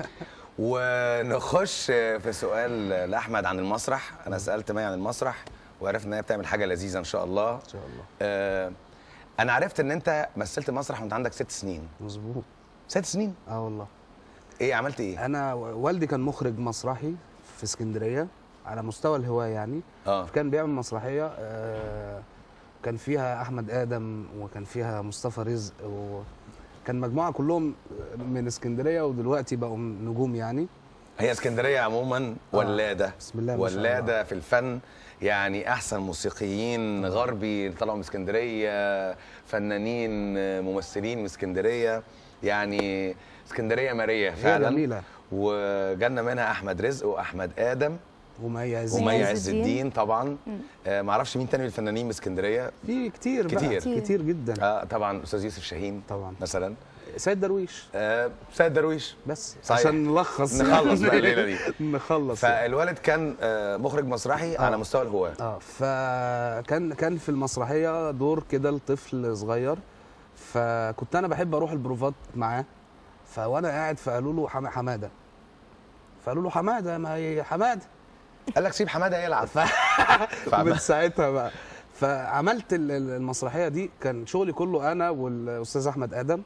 ونخش في سؤال لأحمد عن المسرح أنا سألت مي عن المسرح وعرفت إن هي بتعمل حاجة لذيذة إن شاء الله ان شاء الله آه أنا عرفت إن أنت مثلت مسرح وأنت عندك ست سنين مظبوط ست سنين اه والله إيه عملت إيه؟ انا والدي كان مخرج مسرحي في اسكندريه على مستوى الهوايه يعني آه كان بيعمل مسرحيه آه، كان فيها احمد ادم وكان فيها مصطفى رزق وكان مجموعه كلهم من اسكندريه ودلوقتي بقوا نجوم يعني هي اسكندرية عموما ولادة بسم الله ما شاء الله. ولادة في الفن يعني أحسن موسيقيين غربي طلعوا من اسكندرية فنانين ممثلين من اسكندرية يعني اسكندرية مارية هي فعلا جميله وجالنا منها أحمد رزق وأحمد آدم ومي عز ومي عز عز الدين. الدين طبعا آه معرفش مين تاني من الفنانين من اسكندرية في كتير بقى كتير. كتير, كتير جدا آه طبعا أستاذ يوسف شاهين طبعا مثلا سيد درويش آه سيد درويش بس صحيح. عشان نلخص نخلص بقى الليلة دي. نخلص فالوالد كان آه مخرج مسرحي على مستوى الهواة اه فكان كان في المسرحيه دور كده لطفل صغير فكنت انا بحب اروح البروفات معاه فوانا قاعد فقالوا له حم- حماده فقالوا له حماده ما هي حماده قال لك سيب حماده يلعب ف... من ساعتها بقى فعملت ال- ال- المسرحيه دي كان شغلي كله انا والاستاذ احمد ادم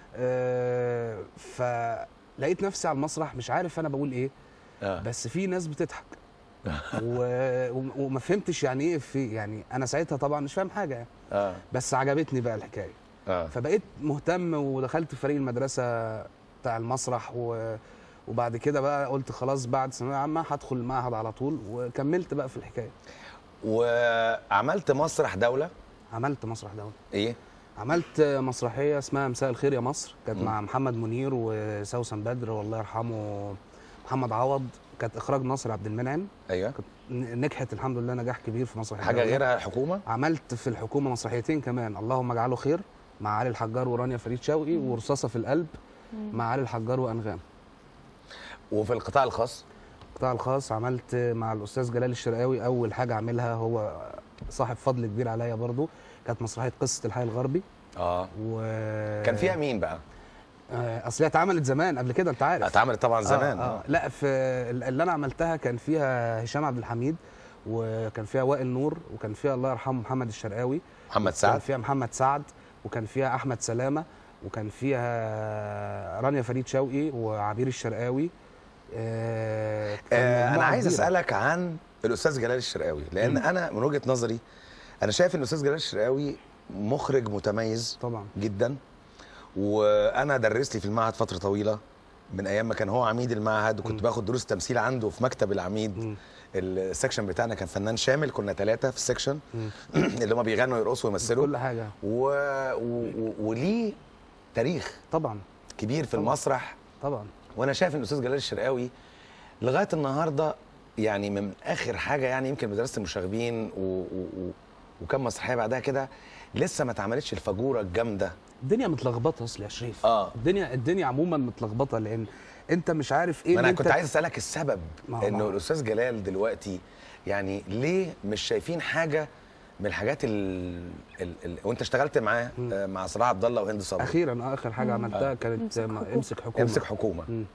آه، فلقيت نفسي على المسرح مش عارف انا بقول ايه آه. بس في ناس بتضحك و... وم- وما فهمتش يعني ايه في يعني انا ساعتها طبعا مش فاهم حاجه يعني. اه بس عجبتني بقى الحكايه اه فبقيت مهتم ودخلت في فريق المدرسه بتاع المسرح و... وبعد كده بقى قلت خلاص بعد ثانويه عامه هدخل المعهد على طول وكملت بقى في الحكايه وعملت مسرح دوله عملت مسرح دولي ايه عملت مسرحيه اسمها مساء الخير يا مصر كانت مع محمد منير وسوسن بدر والله يرحمه محمد عوض كانت اخراج ناصر عبد المنعم ايوه ن- نجحت الحمد لله نجاح كبير في مسرح حاجه الدولة. غيرها الحكومه عملت في الحكومه مسرحيتين كمان اللهم اجعله خير مع علي الحجار ورانيا فريد شوقي ورصاصه في القلب مع علي الحجار وانغام وفي القطاع الخاص القطاع الخاص عملت مع الاستاذ جلال الشرقاوي اول حاجه اعملها هو صاحب فضل كبير عليا برضو كانت مسرحيه قصه الحي الغربي اه و كان فيها مين بقى آه، اصل هي اتعملت زمان قبل كده انت عارف اتعملت طبعا زمان آه آه. لا في اللي انا عملتها كان فيها هشام عبد الحميد وكان فيها وائل نور وكان فيها الله يرحمه محمد الشرقاوي محمد كان سعد فيها محمد سعد وكان فيها احمد سلامه وكان فيها رانيا فريد شوقي وعبير الشرقاوي آه كان آه انا مجموعة عايز كبيرة. اسالك عن الاستاذ جلال الشرقاوي لان انا من وجهه نظري انا شايف ان الاستاذ جلال الشرقاوي مخرج متميز طبعا جدا وانا درس لي في المعهد فتره طويله من ايام ما كان هو عميد المعهد وكنت باخد دروس تمثيل عنده في مكتب العميد مم. السكشن بتاعنا كان فنان شامل كنا ثلاثه في السكشن اللي هم بيغنوا ويرقصوا ويمثلوا كل حاجه و... و... و... وليه تاريخ طبعا كبير في طبعا. المسرح طبعا وانا شايف ان الاستاذ جلال الشرقاوي لغايه النهارده يعني من اخر حاجه يعني يمكن مدرسه المشاغبين و... و... و... وكم مسرحيه بعدها كده لسه ما اتعملتش الفجوره الجامده الدنيا متلخبطه اصل يا شريف اه الدنيا الدنيا عموما متلخبطه لان انت مش عارف ايه ما انا اللي كنت انت عايز اسالك السبب ما هو- انه ما هو. الاستاذ جلال دلوقتي يعني ليه مش شايفين حاجه من الحاجات ال... ال... ال... وانت اشتغلت معاه آه، مع صلاح عبد الله وهند صبري اخيرا آه، اخر حاجه عملتها آه. كانت امسك ما- حكومة. امسك حكومه امسك حكومه مم.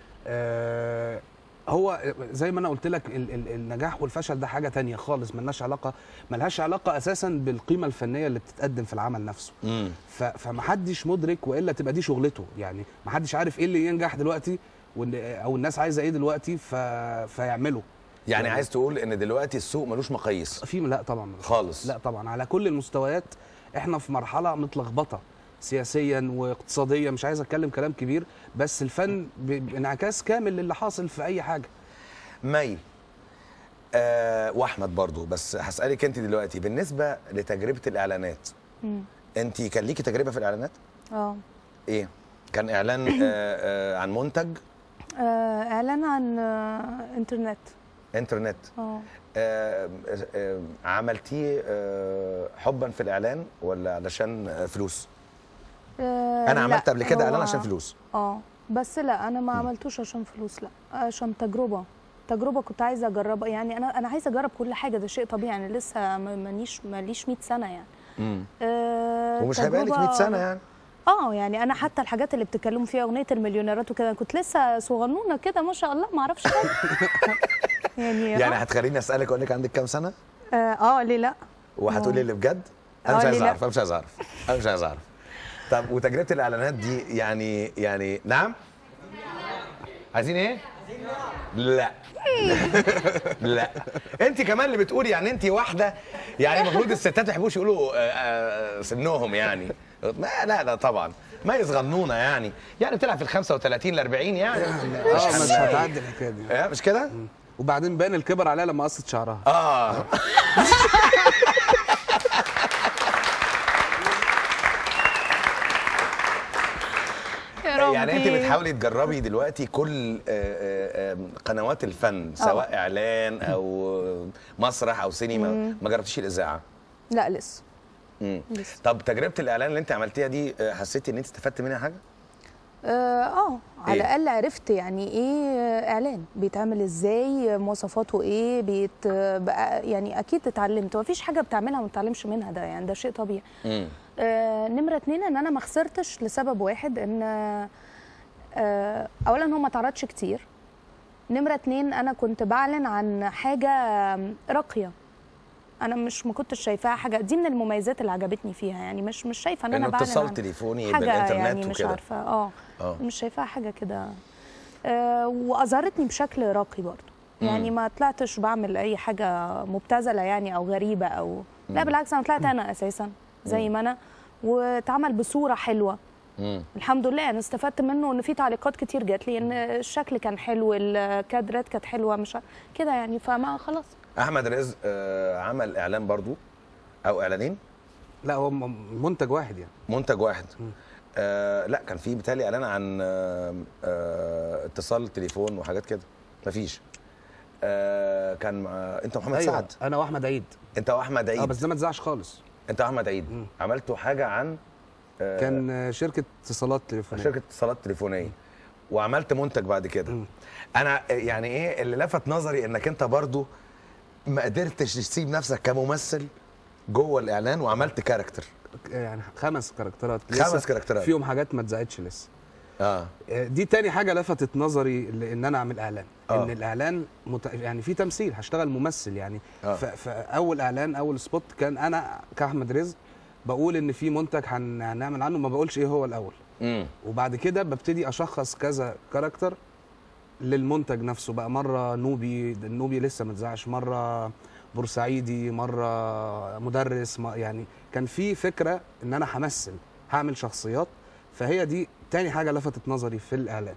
آه هو زي ما انا قلت لك ال ال النجاح والفشل ده حاجه تانية خالص ملناش علاقه ملهاش علاقه اساسا بالقيمه الفنيه اللي بتتقدم في العمل نفسه امم ف- فمحدش مدرك والا تبقى دي شغلته يعني محدش عارف ايه اللي ينجح دلوقتي وإن- او الناس عايزه ايه دلوقتي ف... فيعمله يعني عايز تقول ان دلوقتي السوق ملوش مقاييس في لا طبعا خالص لا طبعا على كل المستويات احنا في مرحله متلخبطه سياسيا واقتصاديا مش عايز اتكلم كلام كبير بس الفن ب- بانعكاس كامل للي حاصل في اي حاجه مي آه واحمد برضو بس هسالك انت دلوقتي بالنسبه لتجربه الاعلانات مم. انت كان ليكي تجربه في الاعلانات اه ايه كان اعلان آه آه عن منتج آه، اعلان عن آه، انترنت انترنت اه آه آه عملتيه آه حبا في الاعلان ولا علشان آه فلوس آه، انا لا، عملت قبل كده هو- اعلان عشان فلوس اه بس لا انا ما عملتوش عشان فلوس لا عشان تجربه تجربه كنت عايزه اجربها يعني انا انا عايزه اجرب كل حاجه ده شيء طبيعي يعني لسه ما- مانيش ماليش 100 سنه يعني امم آه ومش هيبقى لك 100 تجربة- سنه يعني اه يعني انا حتى الحاجات اللي بتتكلموا فيها اغنيه المليونيرات وكده كنت لسه صغنونه كده ما شاء الله ما اعرفش حاجه يعني يعني آه. هتخليني اسالك اقول لك عندك كام سنه اه, آه ليه لا وهتقولي اللي بجد انا آه، مش عايز ليه لا؟ اعرف انا مش عايز اعرف انا مش عايز اعرف طب وتجربه الاعلانات دي يعني يعني نعم عايزين ايه لا لا انت كمان اللي بتقولي يعني انت واحده يعني المفروض الستات ما يحبوش يقولوا آه، آه، سنهم يعني ما لا لا طبعا ما يصغنونا يعني يعني بتلعب في ال 35 ل 40 يعني اه مش هن- هتعدي الحكايه دي آه، مش كده؟ وبعدين بان الكبر عليها لما قصت شعرها اه يا ربي يعني انت بتحاولي تجربي دلوقتي كل آه، آه، آه، قنوات الفن سواء اعلان او مسرح او سينما ما جربتيش الاذاعه لا لسه مم. لسه طب تجربه الاعلان اللي انت عملتيها دي آه، حسيتي ان انت استفدت منها حاجه اه آه، على إيه؟ الاقل عرفت يعني ايه اعلان بيتعمل ازاي مواصفاته ايه بيت بقى يعني اكيد اتعلمت مفيش حاجه بتعملها ما بتتعلمش منها ده يعني ده شيء طبيعي مم. آه نمره اتنين ان انا ما خسرتش لسبب واحد ان آه اولا هو ما اتعرضش كتير نمره اتنين انا كنت بعلن عن حاجه راقيه انا مش ما كنتش شايفاها حاجه دي من المميزات اللي عجبتني فيها يعني مش مش شايفه ان انا انه بعلن اتصال عن تليفوني حاجه بالانترنت يعني مش وكده عارفه اه اه مش شايفاها حاجه كده آه واظهرتني بشكل راقي برضه يعني ما طلعتش بعمل اي حاجه مبتذله يعني او غريبه او لا بالعكس انا طلعت انا اساسا زي ما انا واتعمل بصوره حلوه مم. الحمد لله انا استفدت منه ان في تعليقات كتير جات لي ان الشكل كان حلو الكادرات كانت حلوه مش ع- كده يعني فما خلاص احمد رزق آه، عمل اعلان برضو او اعلانين لا هو م- منتج واحد يعني منتج واحد آه لا كان في بالتالي اعلان عن آه آه اتصال تليفون وحاجات كده مفيش آه كان مع انت محمد أيوة، سعد انا واحمد عيد انت واحمد عيد اه بس ده ما اتذاعش خالص انت واحمد عيد مم. عملتوا حاجه عن آه كان آه، شركه اتصالات تليفونيه شركه اتصالات تليفونيه وعملت منتج بعد كده مم. انا يعني ايه اللي لفت نظري انك انت برضو ما قدرتش تسيب نفسك كممثل جوه الاعلان وعملت كاركتر يعني خمس كاركترات خمس لسه كاركترات. فيهم حاجات ما اتذاعتش لسه اه آه، دي تاني حاجه لفتت نظري لان انا اعمل اعلان آه. ان الاعلان مت... يعني في تمثيل هشتغل ممثل يعني آه. ف... فاول اعلان اول سبوت كان انا كاحمد رزق بقول ان في منتج هن... هنعمل عنه ما بقولش ايه هو الاول امم وبعد كده ببتدي اشخص كذا كاركتر للمنتج نفسه بقى مره نوبي النوبي لسه ما اتذاعش مره بورسعيدي مره مدرس ما يعني كان في فكره ان انا همثل هعمل شخصيات فهي دي تاني حاجه لفتت نظري في الاعلان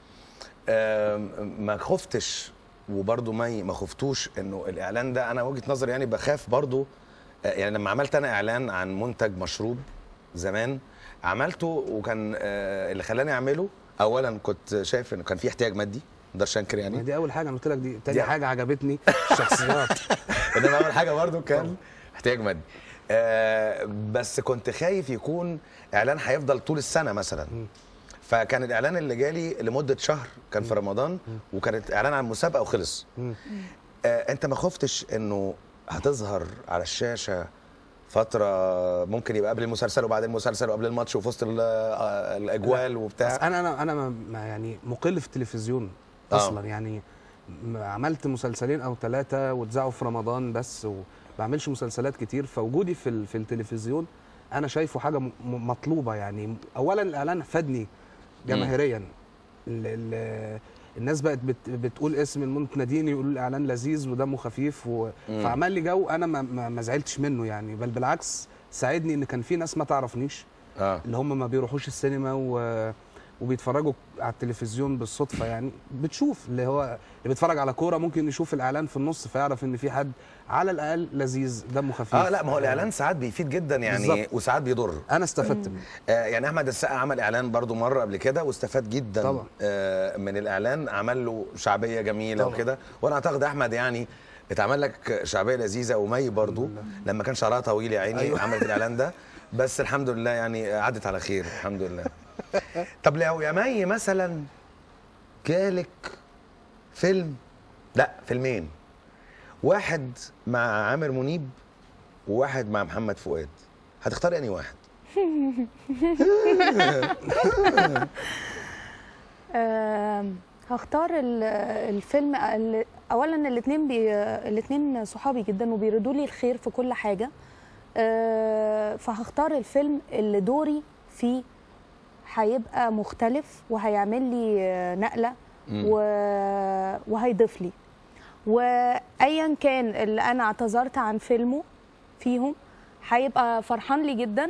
آم، ما خفتش وبرضه ما ما خفتوش انه الاعلان ده انا وجهه نظري يعني بخاف برضه آه، يعني لما عملت انا اعلان عن منتج مشروب زمان عملته وكان آه، اللي خلاني اعمله اولا كنت شايف انه كان في احتياج مادي ده شنكر يعني يعني دي اول حاجه انا قلت لك دي تاني دي- حاجه عجبتني الشخصيات انما اول حاجه برضه كان احتياج مادي آه، بس كنت خايف يكون اعلان هيفضل طول السنه مثلا فكان الاعلان اللي جالي لمده شهر كان في رمضان وكانت اعلان عن مسابقه وخلص مم. آه انت ما خفتش انه هتظهر على الشاشه فتره ممكن يبقى قبل المسلسل وبعد المسلسل وقبل الماتش وفي وسط ال- آه، الاجوال بس وبتاع انا انا انا ما- ما يعني مقل في التلفزيون آه. اصلا يعني م- عملت مسلسلين او ثلاثه واتذاعوا في رمضان بس وما بعملش مسلسلات كتير فوجودي في ال- في التلفزيون انا شايفه حاجه م- م- مطلوبه يعني اولا الاعلان فادني جماهيريا ال ال الناس بقت بت بتقول اسم المنتج ناديني يقولوا الاعلان لذيذ ودمه خفيف و... مم. فعمل لي جو انا ما, ما, ما زعلتش منه يعني بل بالعكس ساعدني ان كان في ناس ما تعرفنيش اه اللي هم ما بيروحوش السينما و... وبيتفرجوا على التلفزيون بالصدفه يعني بتشوف اللي هو اللي بيتفرج على كوره ممكن يشوف الاعلان في النص فيعرف ان في حد على الاقل لذيذ دمه خفيف اه لا ما هو الاعلان ساعات بيفيد جدا يعني بالظبط. وساعات بيضر انا استفدت منه آه يعني احمد السقا عمل اعلان برضو مره قبل كده واستفاد جدا طبعا. آه من الاعلان عمل له شعبيه جميله طبعا. وكده وانا اعتقد احمد يعني اتعمل لك شعبيه لذيذه ومي برضو لما كان شعرها طويل يا عيني أيوة. أيوة. عملت الاعلان ده بس الحمد لله يعني عدت على خير الحمد لله طب لو يا مي مثلا جالك فيلم لا فيلمين واحد مع عامر منيب وواحد مع محمد فؤاد هتختاري انهي واحد آم، هختار ال- الفيلم ال- اولا الاثنين بي الاثنين صحابي جدا وبيردوا لي الخير في كل حاجه آه، فهختار الفيلم اللي دوري فيه هيبقى مختلف وهيعمل لي آه، نقله مم. و... وهيضيف لي وايا كان اللي انا اعتذرت عن فيلمه فيهم هيبقى فرحان لي جدا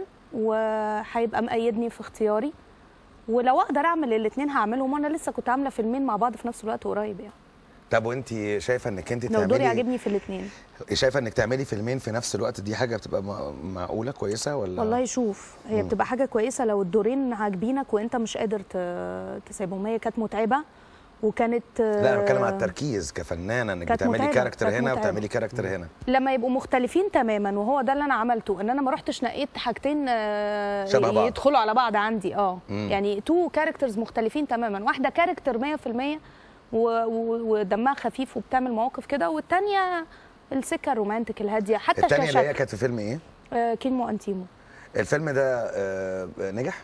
وهيبقى مأيدني في اختياري ولو اقدر اعمل الاثنين هعملهم وانا لسه كنت عامله فيلمين مع بعض في نفس الوقت قريب يعني طب وانت شايفه انك انت لو دوري تعملي عاجبني في الاثنين شايفه انك تعملي فيلمين في نفس الوقت دي حاجه بتبقى م- معقوله كويسه ولا والله شوف هي مم. بتبقى حاجه كويسه لو الدورين عاجبينك وانت مش قادر ت- تسيبهم هي كانت متعبه وكانت لا انا بتكلم على التركيز كفنانه انك كانت بتعملي متعبة، كاركتر كانت هنا متعبة. وبتعملي كاركتر هنا لما يبقوا مختلفين تماما وهو ده اللي انا عملته ان انا ما رحتش نقيت حاجتين آه، شبه بعض. يدخلوا على بعض عندي اه مم. يعني تو كاركترز مختلفين تماما واحده كاركتر 100% و- و- ودمها خفيف وبتعمل مواقف كده والتانيه السكه الرومانتك الهاديه حتى الثانيه اللي هي كشكل كانت في فيلم ايه آه، كيمو انتيمو الفيلم ده آه، نجح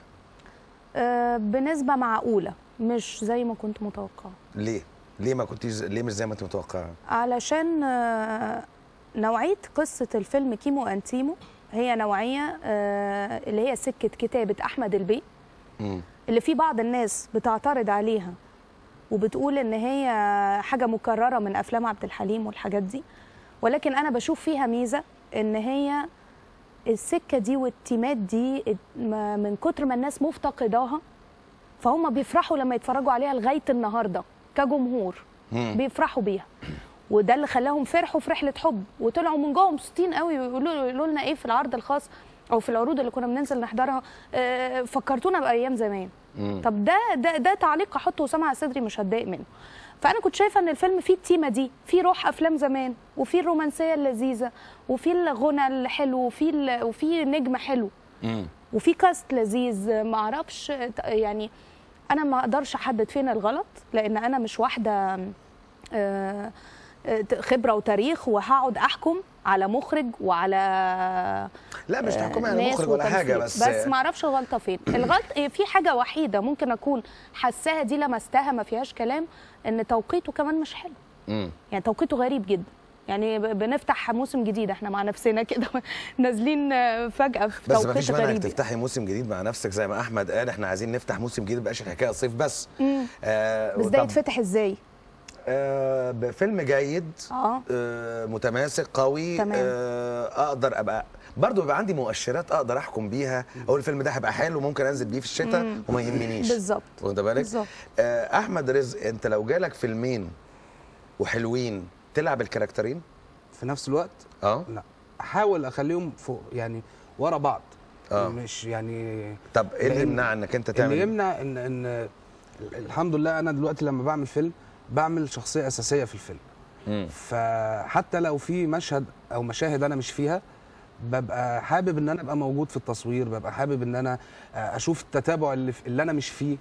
آه، بنسبه معقوله مش زي ما كنت متوقعه ليه ليه ما كنتيش ليه مش زي ما انت متوقعه علشان آه، نوعية قصة الفيلم كيمو أنتيمو هي نوعية آه، اللي هي سكة كتابة أحمد البي مم. اللي في بعض الناس بتعترض عليها وبتقول إن هي حاجة مكررة من أفلام عبد الحليم والحاجات دي ولكن أنا بشوف فيها ميزة إن هي السكة دي والتيمات دي ما- من كتر ما الناس مفتقداها فهم بيفرحوا لما يتفرجوا عليها لغاية النهاردة كجمهور مم. بيفرحوا بيها وده اللي خلاهم فرحوا في رحله حب وطلعوا من جوه مبسوطين قوي ويقولوا يقولوا لنا ايه في العرض الخاص او في العروض اللي كنا بننزل نحضرها آه، فكرتونا بايام زمان مم. طب ده ده ده تعليق احطه وسام على صدري مش هتضايق منه فانا كنت شايفه ان الفيلم فيه التيمه دي فيه روح افلام زمان وفيه الرومانسيه اللذيذه وفيه الغنى الحلو وفيه ال- وفيه نجم حلو مم. وفي كاست لذيذ ما اعرفش يعني انا ما اقدرش احدد فين الغلط لان انا مش واحده آه، آه، خبره وتاريخ وهقعد احكم على مخرج وعلى لا مش آه، تحكمي على ناس مخرج ولا حاجه وتمثيل. بس بس ما اعرفش الغلطه فين الغلط في حاجه وحيده ممكن اكون حساها دي لمستها ما فيهاش كلام ان توقيته كمان مش حلو مم. يعني توقيته غريب جدا يعني ب- بنفتح موسم جديد احنا مع نفسنا كده نازلين آه، فجاه في بس ما فيش توقيت مانع انك غريب تفتحي موسم جديد مع نفسك زي ما احمد قال احنا عايزين نفتح موسم جديد مبقاش الحكايه صيف بس مم. آه بس ده طب، يتفتح ازاي؟ آه بفيلم جيد اه آه متماسك قوي تمام. آه اقدر ابقى برضه بيبقى عندي مؤشرات اقدر احكم بيها اقول الفيلم ده هيبقى حلو ممكن انزل بيه في الشتاء مم. وما يهمنيش بالظبط واخد بالك بالظبط آه احمد رزق انت لو جالك فيلمين وحلوين تلعب الكاركترين في نفس الوقت اه لا احاول اخليهم فوق يعني ورا بعض آه. مش يعني طب ايه اللي لأن- يمنع انك انت تعمل اللي يمنع ان ان الحمد لله انا دلوقتي لما بعمل فيلم بعمل شخصيه اساسيه في الفيلم مم. فحتى لو في مشهد او مشاهد انا مش فيها ببقى حابب ان انا ابقى موجود في التصوير ببقى حابب ان انا اشوف التتابع اللي, في اللي انا مش فيه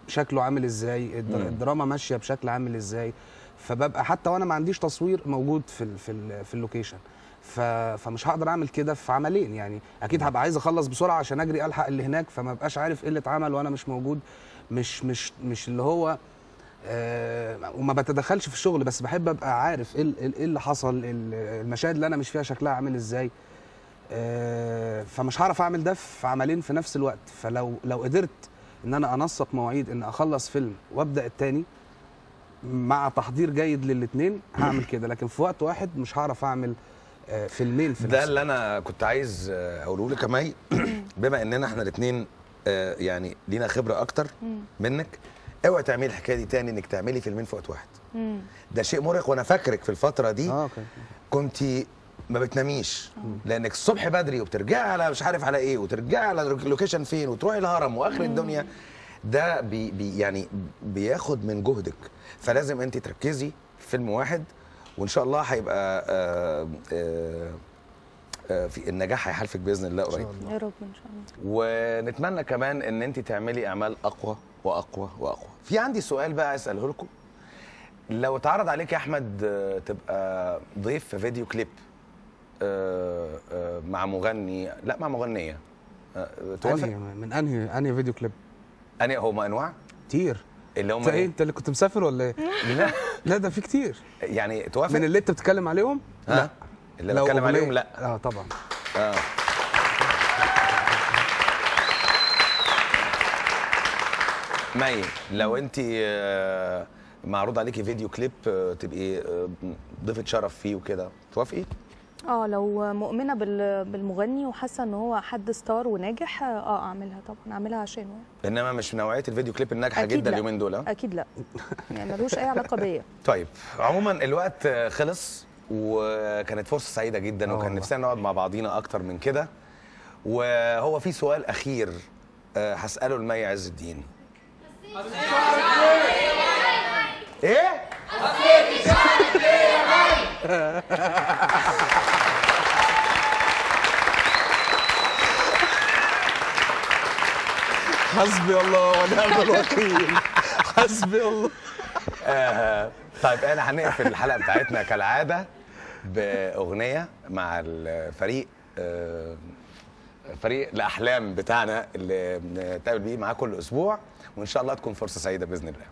شكله عامل ازاي الدر- مم. الدراما ماشيه بشكل عامل ازاي فببقى حتى وانا ما عنديش تصوير موجود في ال في ال في اللوكيشن ف... فمش هقدر اعمل كده في عملين يعني اكيد هبقى عايز اخلص بسرعه عشان اجري الحق اللي هناك فما بقاش عارف ايه اللي اتعمل وانا مش موجود مش مش مش اللي هو آه وما بتدخلش في الشغل بس بحب ابقى عارف ايه ال- ايه اللي حصل ال- المشاهد اللي انا مش فيها شكلها عامل ازاي آه فمش هعرف اعمل ده في عملين في نفس الوقت فلو لو قدرت ان انا انسق مواعيد ان اخلص فيلم وابدا التاني مع تحضير جيد للاثنين هعمل كده لكن في وقت واحد مش هعرف اعمل آه، فيلمين في ده نفس اللي انا كنت عايز آه، اقوله لك يا مي بما اننا احنا الاثنين يعني لينا خبره اكتر مم. منك اوعي تعملي الحكايه دي تاني انك تعملي فيلمين في وقت واحد مم. ده شيء مرهق وانا فاكرك في الفتره دي اه اوكي كنت ما بتناميش لانك الصبح بدري وبترجعي على مش عارف على ايه وترجعي على اللوكيشن فين وتروحي الهرم واخر الدنيا ده بي بي يعني بياخد من جهدك فلازم انت تركزي في فيلم واحد وان شاء الله هيبقى آه آه آه في النجاح هيحالفك باذن الله قريب يا رب ان شاء الله ونتمنى كمان ان انت تعملي اعمال اقوى واقوى واقوى في عندي سؤال بقى اساله لكم لو اتعرض عليك يا احمد آه، تبقى ضيف في فيديو كليب آه، آه، مع مغني لا مع مغنيه آه، توافق انهي من انهي انهي فيديو كليب انهي هما انواع كتير اللي هم انت ايه إيه؟ انت اللي كنت مسافر ولا ايه لا لا ده في كتير يعني توافق من اللي انت بتتكلم عليهم لا اللي لو بتكلم أغنية- عليهم لا اه طبعا اه مي لو انت آه، معروض عليكي فيديو كليب آه، تبقي آه، ضيفة شرف فيه وكده توافقي؟ اه لو مؤمنه بال- بالمغني وحاسه ان هو حد ستار وناجح اه اعملها طبعا اعملها عشانه انما مش من نوعيه الفيديو كليب الناجحه أكيد جدا لا. اليومين دول ها؟ اكيد لا يعني ملوش اي علاقه بيا طيب عموما الوقت آه، خلص وكانت فرصه سعيده جدا آه وكان والله. نفسنا نقعد مع بعضينا اكتر من كده وهو في سؤال اخير آه، هساله لمي عز الدين ايه حسبي الله ونعم الوكيل حسبي الله آه، طيب انا هنقفل الحلقه بتاعتنا كالعاده باغنيه مع الفريق آه، فريق الاحلام بتاعنا اللي بنتقابل بيه معاه كل اسبوع وان شاء الله تكون فرصه سعيده باذن الله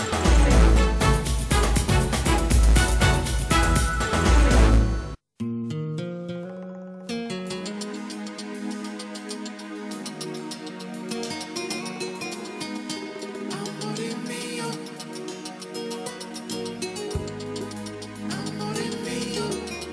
Amore mio, amore mio.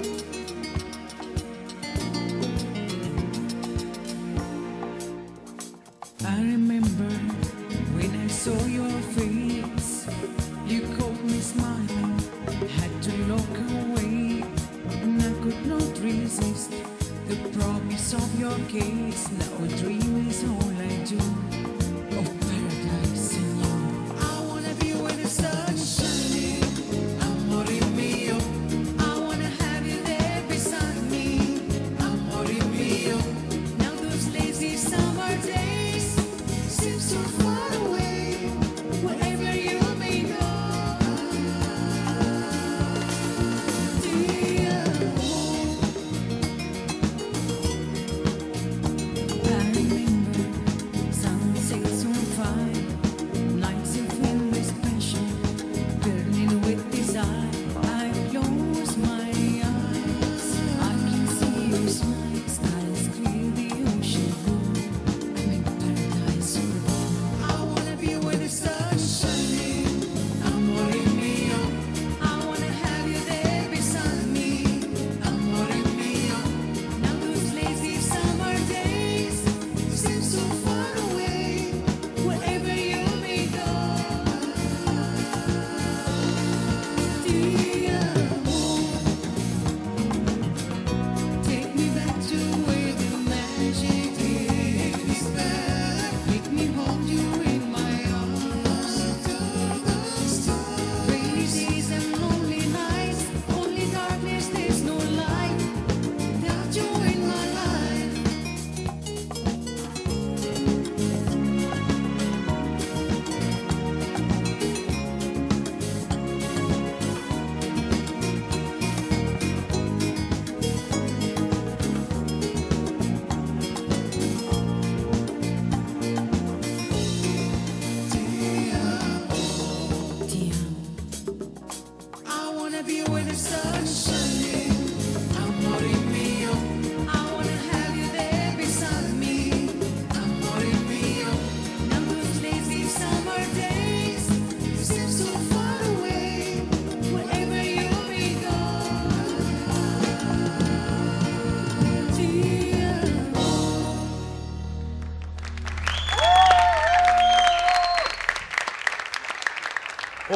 I remember when I saw your face. You caught me smiling, had to look away, and I could not resist the promise of your kiss. Now a dream is all I do of paradise in you. I wanna be where the sun is shining, amore mio. I wanna have you there beside me, amore mio. Now those lazy summer days seem so far away, wherever you may go. Dear I remember sunset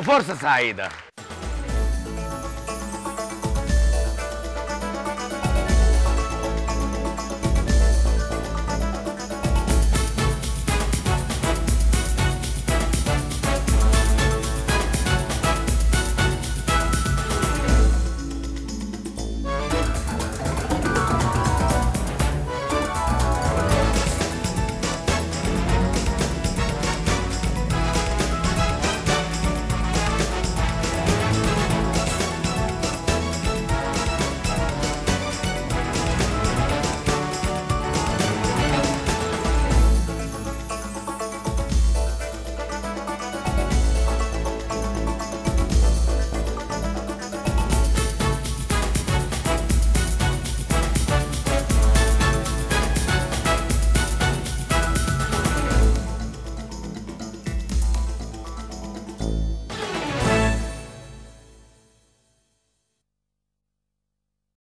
وفرصه سعيده